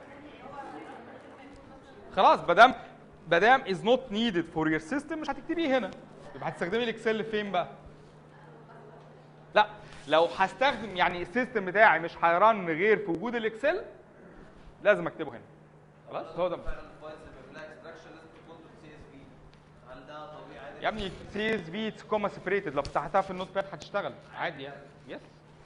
خلاص بدام بدام از نوت نيدد فور يور سيستم مش هتكتبيه هنا يبقى هتستخدمي الاكسل فين بقى؟ لا لو هستخدم يعني السيستم بتاعي مش هيرن غير في وجود الاكسل لازم اكتبه هنا خلاص هو ده فعلا الفايلز اللي بيعمل لها اكستراكشن لازم تكون سي اس في هل ده طبيعي عادي؟ يا ابني سي اس في كوما سيبريتد لو فتحتها في النوت باد هتشتغل عادي يعني يس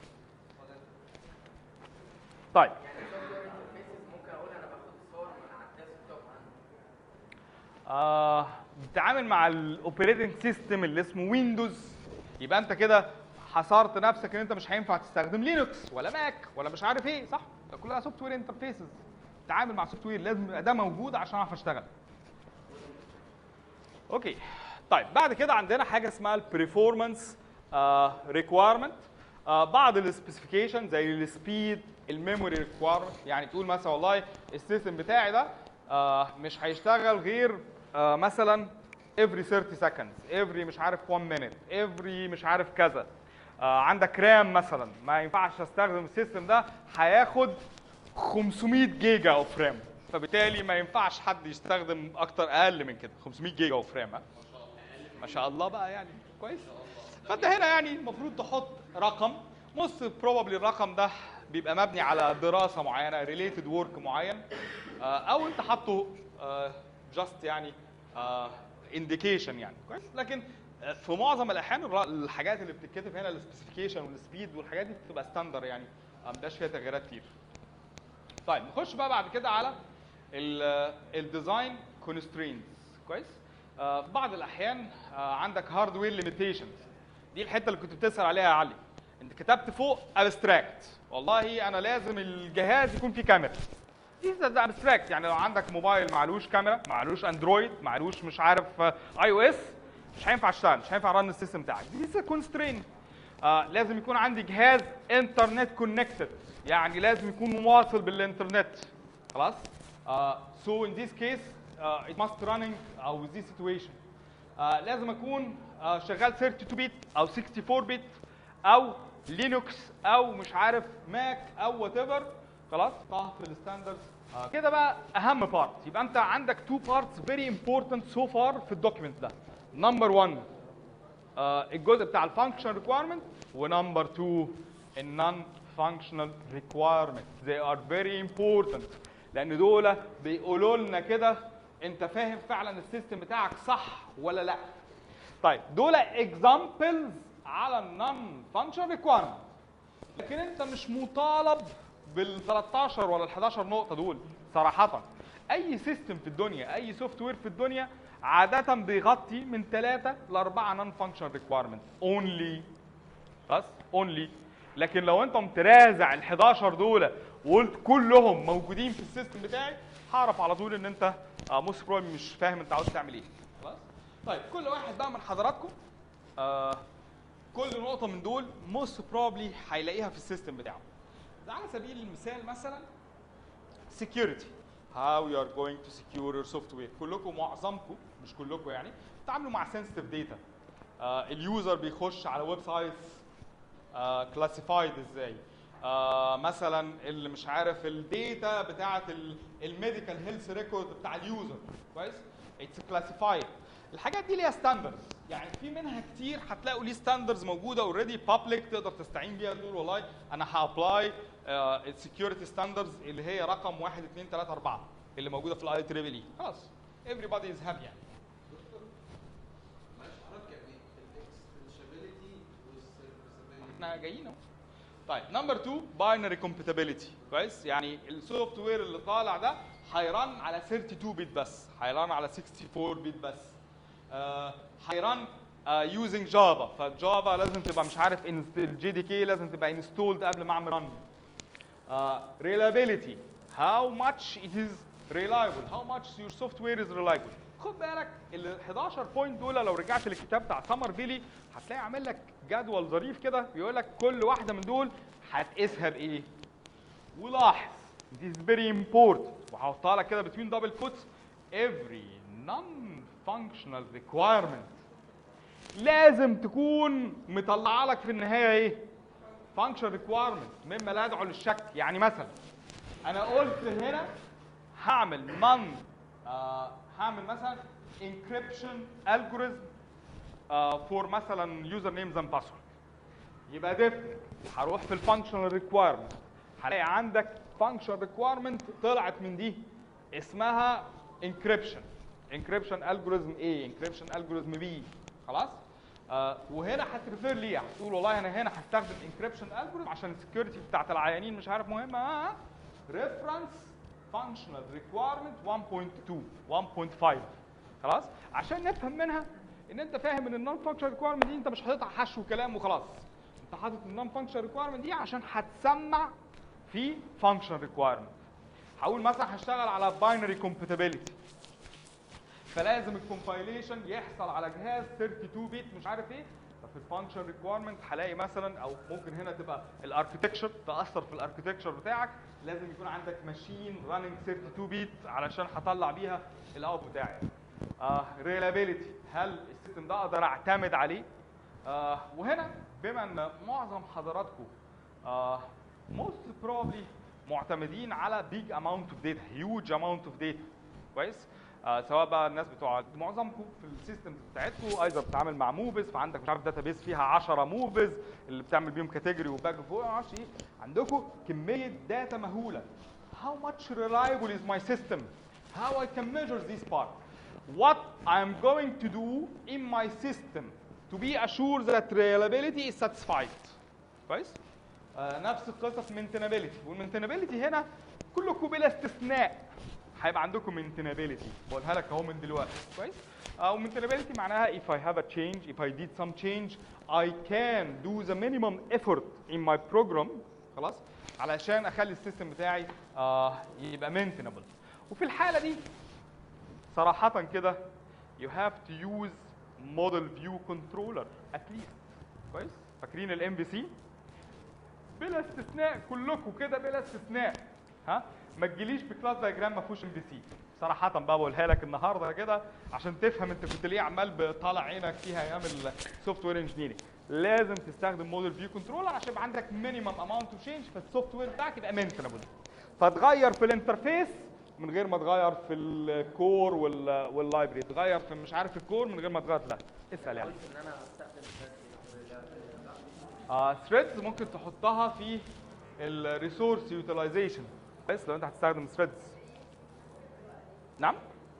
طيب ممكن اقول انا باخد الصور من على الديسكتوب عندي آه بتتعامل مع الاوبريتنج سيستم اللي اسمه ويندوز يبقى انت كده حصرت نفسك ان انت مش هينفع تستخدم لينكس ولا ماك ولا مش عارف ايه صح ده كلها سوفت وير انترفيسز تعامل مع سوفت وير لازم يبقى ده موجود عشان اعرف اشتغل اوكي طيب بعد كده عندنا حاجه اسمها البرفورمانس ريكويرمنت بعض السبيسيفيكيشن زي السبيد الميموري ريكويرمنت يعني تقول مثلا والله السيستم بتاعي ده آه، مش هيشتغل غير آه، مثلا every 30 seconds every مش عارف 1 minute every مش عارف كذا آه، عندك رام مثلا ما ينفعش استخدم السيستم ده هياخد 500 جيجا اوف رام فبالتالي ما ينفعش حد يستخدم اكتر اقل من كده 500 جيجا اوف رام ها؟ ما شاء الله بقى يعني كويس فانت هنا يعني المفروض تحط رقم موست بروبابلي الرقم ده بيبقى مبني على دراسه معينه ريليتد ورك معين آه، او انت حاطه جاست يعني انديكيشن يعني كويس لكن آه، في معظم الاحيان الر- الحاجات اللي بتتكتب هنا السبيسيفيكيشن والسبيد والحاجات دي بتبقى ستاندر يعني ما بيبقاش فيها تغييرات كتير طيب نخش بقى بعد كده على الديزاين كونسترينز كويس آه، في بعض الاحيان آه، عندك هاردوير ليميتيشنز دي الحته اللي كنت بتسال عليها يا علي انت كتبت فوق ابستراكت والله انا لازم الجهاز يكون فيه كاميرا دي ده ابستراكت يعني لو عندك موبايل معلوش كاميرا معلوش اندرويد معلوش مش عارف اي او اس مش هينفع اشتغل مش هينفع رن السيستم بتاعك دي كونسترين آه لازم يكون عندي جهاز انترنت كونكتد يعني لازم يكون مواصل بالانترنت خلاص uh, so in this case uh, it must running او this situation uh, لازم اكون uh, شغال 32 بت او 64 بت او لينوكس او مش عارف ماك او وات ايفر خلاص طه في الستاندردز uh, كده بقى اهم بارت يبقى انت عندك تو بارتس فيري امبورتنت سو فار في الدوكيمنت ده نمبر 1 آه، الجزء بتاع الفانكشن ريكويرمنت ونمبر 2 النون فانكشنال ريكويرمنت they are very important لان دول بيقولوا لنا كده انت فاهم فعلا السيستم بتاعك صح ولا لا طيب دول examples على النون فانكشن ريكويرمنت لكن انت مش مطالب بال 13 ولا ال 11 نقطه دول صراحه اي سيستم في الدنيا اي سوفت وير في الدنيا عاده بيغطي من 3 ل 4 نون فانكشن ريكويرمنت اونلي بس اونلي لكن لو انت قمت رازع ال 11 دول وقلت كلهم موجودين في السيستم بتاعي هعرف على طول ان انت موست بروبلي مش فاهم انت عاوز تعمل ايه خلاص طيب كل واحد بقى من حضراتكم آه كل نقطه من دول موست بروبلي هيلاقيها في السيستم بتاعه على سبيل المثال مثلا security how you are going to secure your software كلكم معظمكم مش كلكم يعني بتتعاملوا مع sensitive data آه اليوزر بيخش على ويب سايتس كلاسيفايد ازاي آه مثلا اللي مش عارف الداتا بتاعه الميديكال هيلث ريكورد بتاع اليوزر كويس اتس كلاسيفايد الحاجات دي ليها ستاندردز يعني في منها كتير هتلاقوا ليه ستاندردز موجوده اوريدي بابليك تقدر تستعين بيها تقول والله انا هابلاي السكيورتي ستاندردز اللي هي رقم 1 2 3 4 اللي موجوده في الاي تريبل اي خلاص everybody is happy يعني معلش حضرتك يعني الاكستنشابيلتي والسيرفيسابيلتي احنا جايين اهو طيب نمبر 2 باينري كومباتيبيليتي كويس يعني السوفت وير اللي طالع ده هيرن على 32 بت بس هيرن على 64 بت بس آه، هيرن يوزنج جافا فالجافا لازم تبقى مش عارف الجي دي كي لازم تبقى انستولد قبل ما اعمل رن reliability how much it is reliable how much your software is reliable خد بالك ال 11 بوينت دول لو رجعت للكتاب بتاع سمر فيلي هتلاقي عامل لك جدول ظريف كده بيقول لك كل واحده من دول هتقيسها بايه ولاحظ this is very important وهحطها لك كده between double quotes every non-functional requirement لازم تكون مطلعه لك في النهايه ايه function requirement مما لا يدعو للشك يعني مثلا انا قلت هنا هعمل من آه هعمل مثلا encryption algorithm آه for مثلا user names and password يبقى definitely هروح في الفانكشنال ريكويرمنت هلاقي عندك فانكشن ريكويرمنت طلعت من دي اسمها encryption encryption algorithm A encryption algorithm B خلاص آه وهنا هتريفير ليه هتقول والله انا هنا هستخدم encryption algorithm عشان السكيورتي بتاعت العيانين مش عارف مهمه آه. reference functional requirement 1.2 1.5 خلاص عشان نفهم منها ان انت فاهم ان النون فانكشن ريكويرمنت دي انت مش هتقطع حشو كلام وخلاص انت حاطط النون فانكشن ريكويرمنت دي عشان هتسمع في فانكشن ريكويرمنت هقول مثلا هشتغل على باينري كومباتيبيليتي فلازم الكومبايليشن يحصل على جهاز 32 بت مش عارف ايه ففي الفانكشن ريكويرمنت هلاقي مثلا او ممكن هنا تبقى الاركتكتشر تاثر في الاركتكتشر بتاعك لازم يكون عندك ماشين راننج 32 بت علشان هطلع بيها الاوت بتاعي آه ريلابيليتي هل السيستم ده اقدر اعتمد عليه آه وهنا بما ان معظم حضراتكم آه most probably معتمدين على big amount of data huge amount of data كويس آه سواء بقى الناس بتوع معظمكم في السيستمز بتاعتكم ايضا بتتعامل مع موفز فعندك مش عارف داتابيس فيها 10 موفز اللي بتعمل بيهم كاتيجوري وباك فوق ما اعرفش ايه عندكم كميه داتا مهوله how much reliable is my system how I can measure this part what I'm going to do in my system to be assured that reliability is satisfied كويس آه نفس القصه في maintainability والmaintainability هنا كلكم بلا استثناء هيبقى عندكم maintainability بقولها لك اهو من دلوقتي كويس او maintainability معناها if I have a change if I did some change I can do the minimum effort in my program خلاص علشان اخلي السيستم بتاعي آه يبقى maintainable وفي الحاله دي صراحه كده you have to use model view controller at least كويس فاكرين الام بي سي بلا استثناء كلكم كده بلا استثناء ها ما تجيليش بكلاس دايجرام ما فيهوش ام بي سي صراحة بقى بقولها لك النهارده كده عشان تفهم انت كنت ليه عمال بطالع عينك فيها ايام السوفت وير انجينيرنج لازم تستخدم موديل فيو كنترولر عشان يبقى عندك مينيمم اماونت اوف تشينج فالسوفت وير بتاعك يبقى مينتنبل فتغير في الانترفيس من غير ما تغير في الكور وال واللايبرري تغير في مش عارف الكور من غير ما تغير لا اسال يعني قلت ان انا استخدم آه ثريدز ممكن تحطها في الريسورس يوتيلايزيشن بس لو انت هتستخدم ثريدز نعم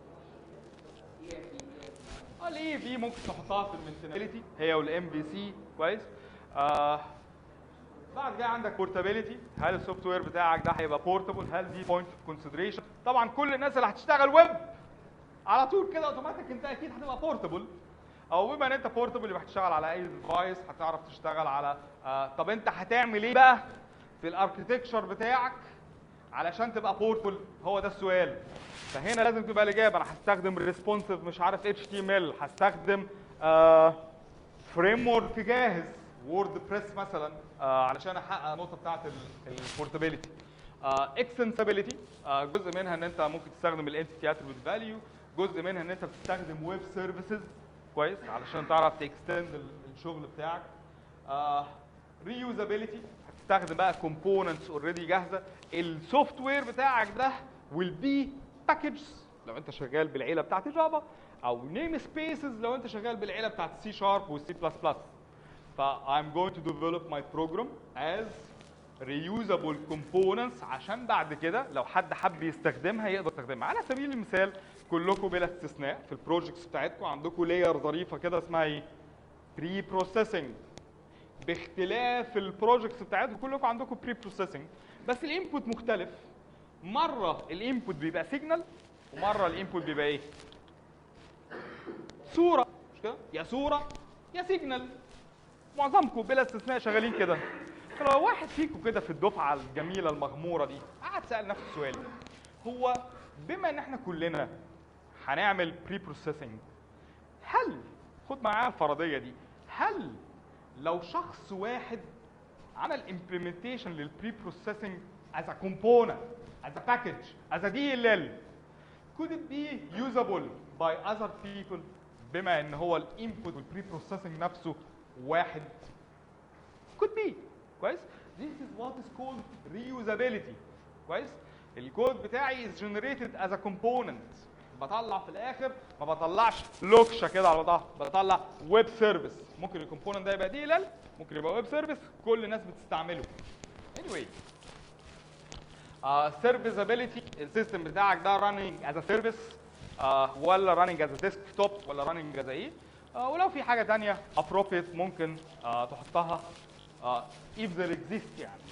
اه الاي في ممكن تحطها في المينتينابيلتي هي والام بي سي كويس آه بعد كده عندك بورتابيلتي هل السوفت وير بتاعك ده هيبقى بورتبل هل دي بوينت اوف كونسيدريشن طبعا كل الناس اللي هتشتغل ويب على طول كده اوتوماتيك انت اكيد هتبقى بورتبل او بما ان انت بورتبل يبقى هتشتغل على اي ديفايس هتعرف تشتغل على آه طب انت هتعمل ايه بقى في الاركتكتشر بتاعك علشان تبقى بورتبل هو ده السؤال فهنا لازم تبقى الاجابه انا هستخدم ريسبونسيف مش عارف اتش تي ام ال هستخدم فريم ورك جاهز وورد بريس مثلا آه علشان احقق النقطه بتاعت البورتابيلتي اكستنسابيلتي جزء منها ان انت ممكن تستخدم الانتيتي اتريبيوت فاليو جزء منها ان انت بتستخدم ويب سيرفيسز كويس علشان تعرف تكستند الشغل بتاعك ريوزابيلتي هتستخدم بقى كومبوننتس اوريدي جاهزه السوفت وير بتاعك ده will be packaged لو انت شغال بالعيله بتاعت جافا او نيم سبيسز لو انت شغال بالعيله بتاعت سي شارب والسي بلس بلس ف I'm going to develop my program as reusable components عشان بعد كده لو حد حب يستخدمها يقدر يستخدمها على سبيل المثال كلكم بلا استثناء في البروجكتس بتاعتكم عندكم لاير ظريفه كده اسمها ايه بري بروسيسنج باختلاف البروجكتس بتاعتكم كلكم عندكم بري بروسيسنج بس الانبوت مختلف مره الانبوت بيبقى سيجنال ومره الانبوت بيبقى ايه صوره مش كده يا صوره يا سيجنال معظمكم بلا استثناء شغالين كده فلو واحد فيكم كده في الدفعه الجميله المغموره دي قعد سال نفسه سؤال هو بما ان احنا كلنا هنعمل بري بروسيسنج هل خد معايا الفرضيه دي هل لو شخص واحد عمل implementation للبري بروسيسنج as a component as a package as a DLL could it be usable by other people بما ان هو الانبوت والبري بروسيسنج نفسه واحد could be كويس this is what is called reusability كويس الكود بتاعي is generated as a component بطلع في الاخر ما بطلعش لوكشه كده على بعضها بطلع ويب سيرفيس ممكن الكومبوننت ده يبقى ديلال ممكن يبقى ويب سيرفيس كل الناس بتستعمله anyway سيرفيسابيلتي السيستم بتاعك ده راننج از ا سيرفيس ولا راننج از ا ديسك توب ولا راننج از ايه آه، ولو في حاجه تانية appropriate ممكن آه، تحطها آه، if there exists يعني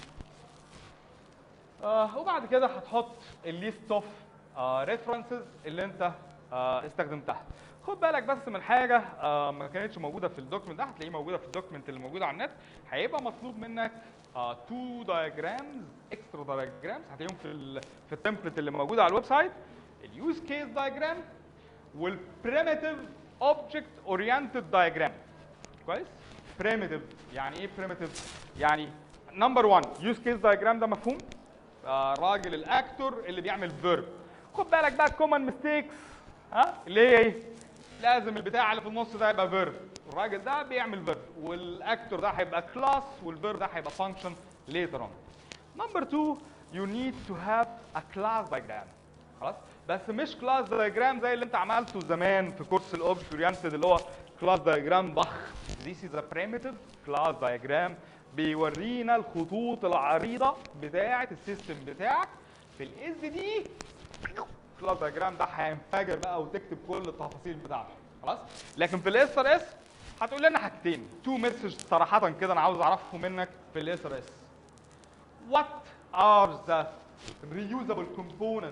آه، وبعد كده هتحط الليست اوف ريفرنسز اللي انت آه، استخدمتها خد بالك بس من حاجه آه، ما كانتش موجوده في الدوكيمنت ده هتلاقيه موجوده في الدوكيمنت اللي موجوده على النت هيبقى مطلوب منك تو دايجرامز اكسترا دايجرامز هتلاقيهم في ال في التمبلت اللي موجوده على الويب سايت اليوز كيس دايجرام والبريميتيف اوبجكت اورينتد دايجرام كويس بريميتيف يعني ايه بريميتيف يعني نمبر 1 يوز كيس دايجرام ده مفهوم آه، راجل الاكتور اللي بيعمل فيرب خد بالك بقى كومن ميستيكس ها اللي هي ايه لازم البتاع اللي في النص ده يبقى فيرب الراجل ده بيعمل فيرب والاكتور ده هيبقى كلاس والفيرب ده هيبقى فانكشن later on نمبر 2 you need to have a class diagram خلاص بس مش كلاس دايجرام زي اللي انت عملته زمان في كورس الاوبجكت اورينتد اللي هو كلاس دايجرام ضخ This is a primitive class diagram بيورينا الخطوط العريضة بتاعة السيستم بتاعك في الاس دي كلاس دايجرام ده هينفجر بقى وتكتب كل التفاصيل بتاعته خلاص لكن في الاس ار اس هتقول لنا حاجتين تو مسج صراحة كده انا عاوز اعرفهم منك في الاس ار اس What are the reusable components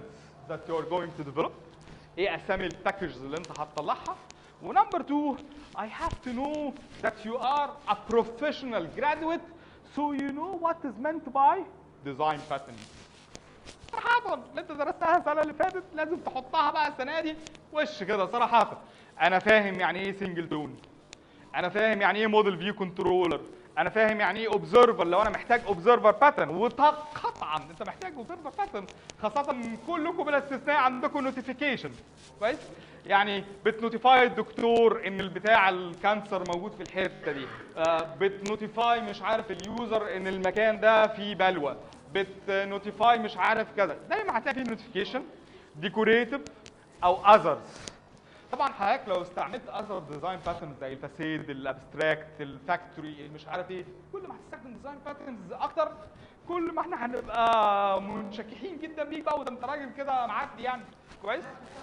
that you are going to develop ايه اسامي الباكجز اللي انت هتطلعها ونمبر 2 I have to know that you are a professional graduate so you know what is meant by design patterns صراحة اللي انت درستها السنة اللي فاتت لازم تحطها بقى السنة دي وش كده صراحة أنا فاهم يعني إيه سنجل تون أنا فاهم يعني إيه موديل فيو كنترولر أنا فاهم يعني إيه اوبزرفر لو أنا محتاج اوبزرفر باترن وقطعا أنت محتاج اوبزرفر باترن خاصة إن كلكم بلا استثناء عندكم نوتيفيكيشن كويس يعني بتنوتيفاي الدكتور ان البتاع الكانسر موجود في الحته دي آه، بتنوتيفاي مش عارف اليوزر ان المكان ده فيه بلوى بتنوتيفاي مش عارف كذا دايما هتلاقي فيه نوتيفيكيشن ديكوريتيف او اذرز طبعا حضرتك لو استعملت اذر ديزاين باترنز زي الفاسيد الابستراكت الفاكتوري مش عارف ايه كل ما هتستخدم ديزاين باترنز اكتر كل ما احنا هنبقى منشكحين جدا بيك بقى وده انت راجل كده معدي يعني كويس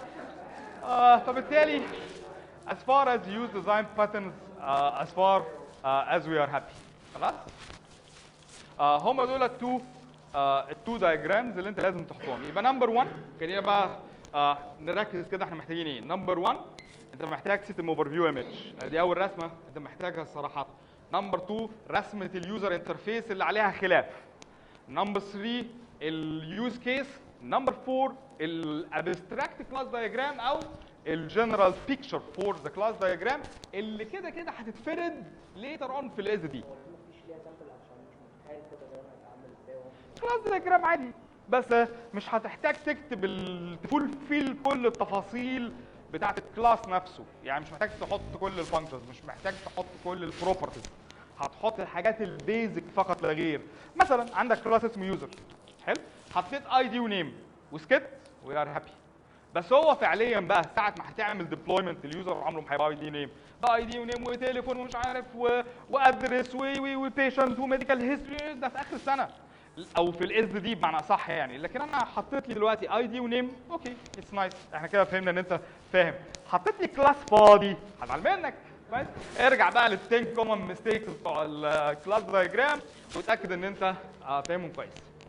آه فبالتالي as far as use design patterns uh, as far uh, as we are happy خلاص آه هم دول التو آه التو دايجرامز اللي انت لازم تحطهم يبقى نمبر 1 خلينا بقى آه نركز كده احنا محتاجين ايه نمبر 1 انت محتاج سيستم اوفر فيو ايمج دي اول رسمه انت محتاجها الصراحه نمبر 2 رسمه اليوزر انترفيس اللي عليها خلاف نمبر 3 اليوز كيس نمبر 4 الابستراكت كلاس دايجرام او الجنرال بيكتشر فور ذا كلاس دايجرام اللي كده كده هتتفرد ليتر اون في الاس دي مفيش ليها سامبل عشان مش متخيل كده ده هيتعمل ازاي وهو كلاس دايجرام عادي بس مش هتحتاج تكتب الفول فيل كل التفاصيل بتاعت الكلاس نفسه يعني مش محتاج تحط كل الفانكشنز مش محتاج تحط كل البروبرتيز هتحط الحاجات البيزك فقط لا غير مثلا عندك كلاس اسمه يوزر حلو حطيت اي دي ونيم وسكت وي ار هابي بس هو فعليا بقى ساعه ما هتعمل ديبلويمنت اليوزر عمره ما هيبقى اي دي نيم ده اي دي ونيم وتليفون ومش عارف و... وادرس وبيشنت وميديكال هيستوري ده في اخر السنه او في الاس دي بمعنى صح يعني لكن انا حطيت لي دلوقتي اي دي ونيم اوكي اتس نايس احنا كده فهمنا ان انت فاهم حطيت لي كلاس فاضي هزعل منك كويس ارجع بقى لل 10 كومن ميستيكس بتوع الكلاس دايجرام وتاكد ان انت آه، فاهمهم كويس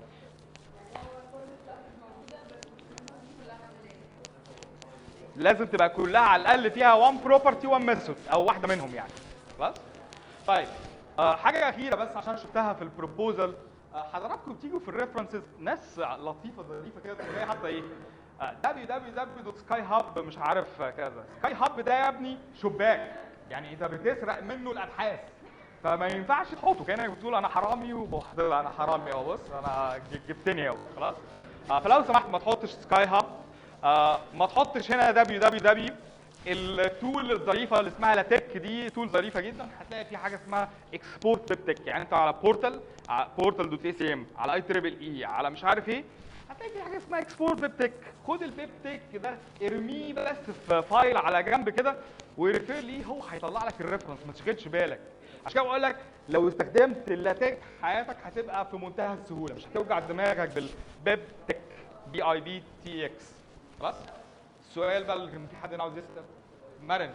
لازم تبقى كلها على الاقل فيها وان بروبرتي وان ميثود او واحده منهم يعني خلاص طيب آه حاجه اخيره بس عشان شفتها في البروبوزل آه حضراتكم بتيجوا في الريفرنسز ناس لطيفه ظريفه كده تلاقي حاطه ايه www.skyhub مش عارف كذا سكاي هاب ده يا ابني شباك يعني انت بتسرق منه الابحاث فما ينفعش تحطه كانك بتقول انا حرامي وبحضر انا حرامي اهو بص انا ج- جبتني اهو خلاص آه فلو سمحت ما تحطش سكاي هاب آه ما تحطش هنا دبليو دبليو دبليو التول الظريفه اللي اسمها لاتك دي تول ظريفه جدا هتلاقي في حاجه اسمها اكسبورت بيبتك يعني انت على بورتال بورتال دوت اي سي ام على اي تريبل اي على مش عارف ايه هتلاقي في حاجه اسمها اكسبورت بيبتك خد البيبتك ده ارميه بس في فايل على جنب كده وريفير ليه هو هيطلع لك الريفرنس ما تشغلش بالك عشان كده بقول لك لو استخدمت اللاتك حياتك هتبقى في منتهى السهوله مش هتوجع دماغك بالبيبتك بي اي بي تي اكس خلاص السؤال بقى اللي كان في حد هنا عاوز يسال مرن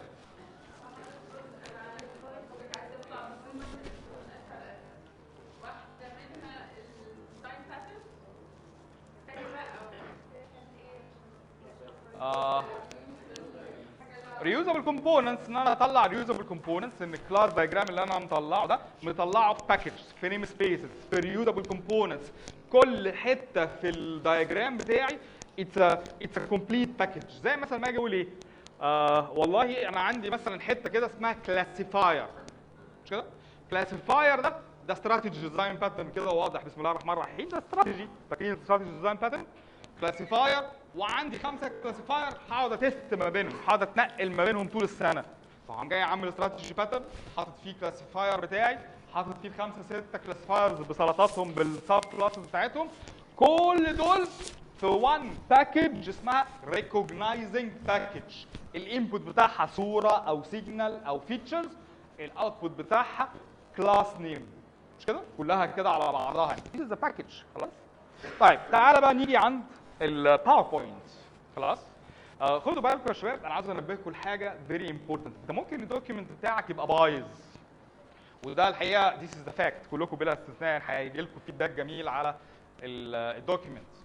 آه ريوزابل كومبوننتس ان انا اطلع ريوزابل كومبوننتس ان الكلاس دايجرام اللي انا مطلعه ده مطلعه في باكج في نيم سبيسز في ريوزابل كومبوننتس كل حته في الدايجرام بتاعي اتس اتس ا كومبليت باكج زي مثلا ما اجي اقول ايه آه والله انا عندي مثلا حته كده اسمها كلاسيفاير مش كده كلاسيفاير ده ده استراتيجي ديزاين باترن كده واضح بسم الله الرحمن الرحيم ده استراتيجي فاكرين استراتيجي ديزاين باترن كلاسيفاير وعندي خمسه كلاسيفاير هقعد اتست ما بينهم هقعد اتنقل ما بينهم طول السنه فقام جاي عامل استراتيجي باترن حاطط فيه كلاسيفاير بتاعي حاطط فيه خمسه سته كلاسيفايرز بسلطاتهم بالسب كلاسز بتاعتهم كل دول في وان باكج اسمها ريكوجنايزنج باكج الانبوت بتاعها صوره او سيجنال او فيتشرز الاوتبوت بتاعها كلاس نيم مش كده كلها كده على بعضها يعني This is the package خلاص طيب تعالى بقى نيجي عند الباوربوينت خلاص آه خدوا بالكم يا شباب انا عاوز انبهكم لحاجه فيري امبورتنت انت ممكن الدوكيمنت بتاعك يبقى بايظ وده الحقيقه ذيس از ذا فاكت كلكم بلا استثناء هيجي لكم فيدباك جميل على الدوكيمنت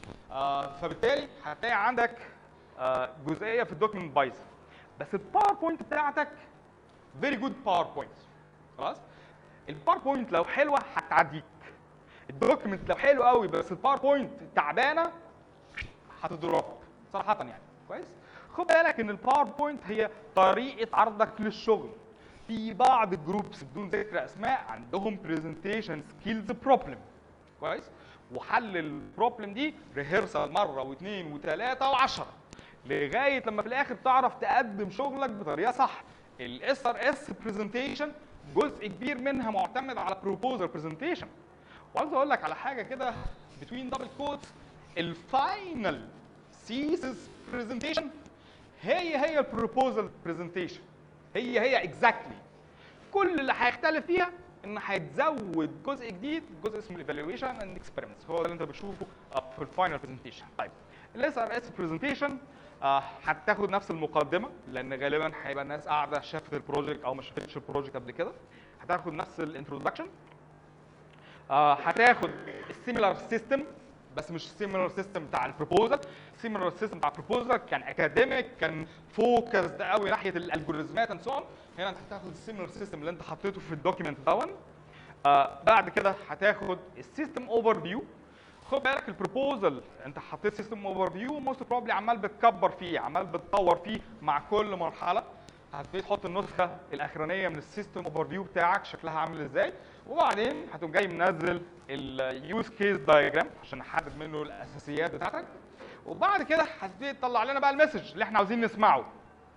آه فبالتالي هتلاقي عندك آه جزئيه في الدوكيمنت بايظه بس الباوربوينت بتاعتك فيري جود باوربوينت خلاص الباوربوينت لو حلوه هتعديك الدوكيمنت لو حلو قوي بس الباوربوينت تعبانه هتضرب صراحه يعني كويس خد بالك ان الباوربوينت هي طريقه عرضك للشغل في بعض الجروبس بدون ذكر اسماء عندهم برزنتيشن سكيلز بروبلم كويس وحل البروبلم دي ريهرسال مره واثنين وثلاثه وعشرة لغايه لما في الاخر تعرف تقدم شغلك بطريقه صح الاس ار اس برزنتيشن جزء كبير منها معتمد على بروبوزال برزنتيشن وعاوز اقول لك على حاجه كده بتوين دبل كوتس الفاينل سيسس برزنتيشن هي هي البروبوزال برزنتيشن هي هي اكزاكتلي كل اللي هيختلف فيها ان هيتزود جزء جديد جزء اسمه الايفالويشن اند اكسبيرمنتس هو ده اللي انت بتشوفه في الفاينل برزنتيشن طيب الاس ار اس برزنتيشن هتاخد نفس المقدمه لان غالبا هيبقى الناس قاعده شافت البروجكت او ما شافتش البروجكت قبل كده هتاخد نفس الانترودكشن آه، هتاخد السيميلار سيستم بس مش السيميلار سيستم بتاع البروبوزال السيميلار سيستم بتاع البروبوزال كان اكاديميك كان فوكسد قوي ناحيه الالجوريزمات اند سو هنا انت هتاخد السيميلار سيستم اللي انت حطيته في الدوكيمنت دون آه بعد كده هتاخد السيستم اوفر فيو خد بالك البروبوزال انت حطيت سيستم اوفر فيو موست بروبلي عمال بتكبر فيه عمال بتطور فيه مع كل مرحله هتبتدي تحط النسخه الاخرانيه من السيستم اوفر فيو بتاعك شكلها عامل ازاي وبعدين هتقوم جاي منزل اليوز كيس دايجرام عشان نحدد منه الاساسيات بتاعتك وبعد كده هتبتدي تطلع لنا بقى المسج اللي احنا عاوزين نسمعه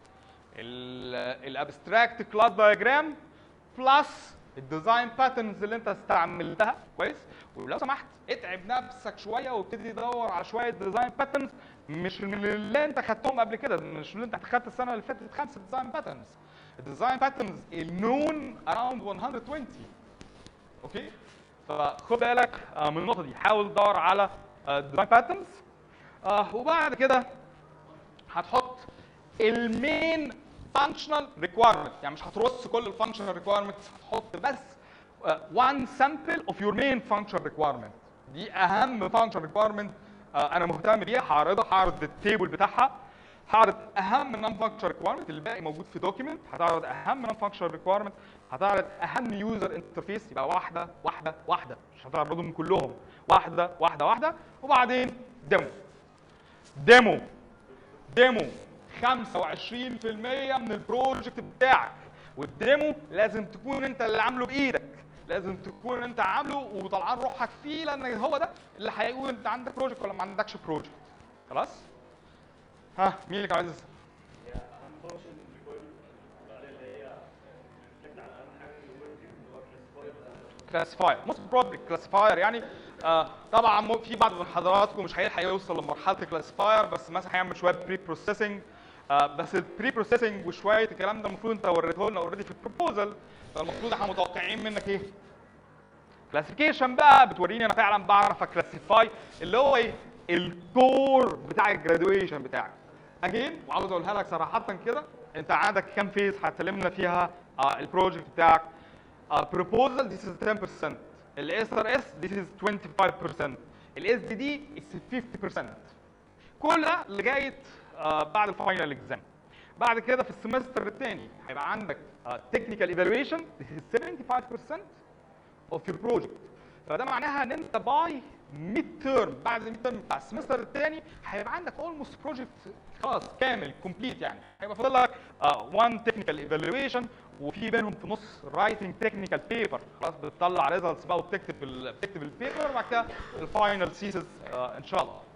الابستراكت كلاس دايجرام بلس الديزاين باترنز اللي انت استعملتها كويس ولو سمحت اتعب نفسك شويه وابتدي تدور على شويه ديزاين باترنز مش من اللي انت خدتهم قبل كده مش اللي انت خدت السنه اللي فاتت خمسه ديزاين باترنز الديزاين باترنز النون اراوند 120 اوكي فخد بالك آه، من النقطه دي حاول تدور على ديزاين باترنز وبعد كده هتحط المين فانكشنال ريكويرمنت يعني مش هترص كل الفانكشنال ريكويرمنتس هتحط بس وان سامبل اوف يور مين فانكشنال ريكويرمنت دي اهم فانكشنال ريكويرمنت انا مهتم بيها هعرضها هعرض التيبل بتاعها هعرض اهم نون فانكشنال ريكويرمنت الباقي موجود في دوكيمنت هتعرض اهم نون فانكشنال ريكويرمنت هتعرض اهم يوزر انترفيس يبقى واحده واحده واحده مش هتعرضهم كلهم واحده واحده واحده وبعدين ديمو ديمو ديمو 25% من البروجكت بتاعك والديمو لازم تكون انت اللي عامله بايدك لازم تكون انت عامله وطلعان روحك فيه لان هو ده اللي هيقول انت عندك بروجكت ولا ما عندكش بروجكت خلاص ها مين اللي كان عايز يسأل؟ كلاسيفاير موست بروبلي كلاسيفاير يعني آه طبعا مو- في بعض من حضراتكم مش هيلحق يوصل لمرحله الكلاسيفاير بس مثلا هيعمل شويه بري بروسيسنج آه بس البري بروسيسنج وشويه الكلام ده المفروض انت وريته لنا اوريدي في البروبوزل فالمفروض احنا متوقعين منك ايه؟ كلاسيفيكيشن بقى بتوريني انا فعلا بعرف اكلاسيفاي اللي هو ايه؟ الكور بتاع الجراديويشن بتاعك. اجين وعاوز اقولها لك صراحه كده انت عندك كام فيز هتسلمنا فيها آه البروجكت بتاعك بروبوزال ذيس از 10% الاس ار اس ذيس از 25% الاس دي دي اتس 50% كل ده لغايه آه بعد الفاينل اكزام بعد كده في السمستر الثاني هيبقى عندك تكنيكال ايفالويشن ذيس از 75% اوف يور بروجكت فده معناها ان انت باي ميد تيرم بعد الميد تيرم بتاع السمستر الثاني هيبقى عندك اولموست بروجكت خلاص كامل كومبليت يعني هيبقى فاضل لك وان تكنيكال ايفالويشن وفي بينهم في نص رايتنج تكنيكال بيبر خلاص بتطلع ريزلتس بقى وبتكتب ال- بتكتب البيبر وبعد كده الفاينل سيسز ان شاء الله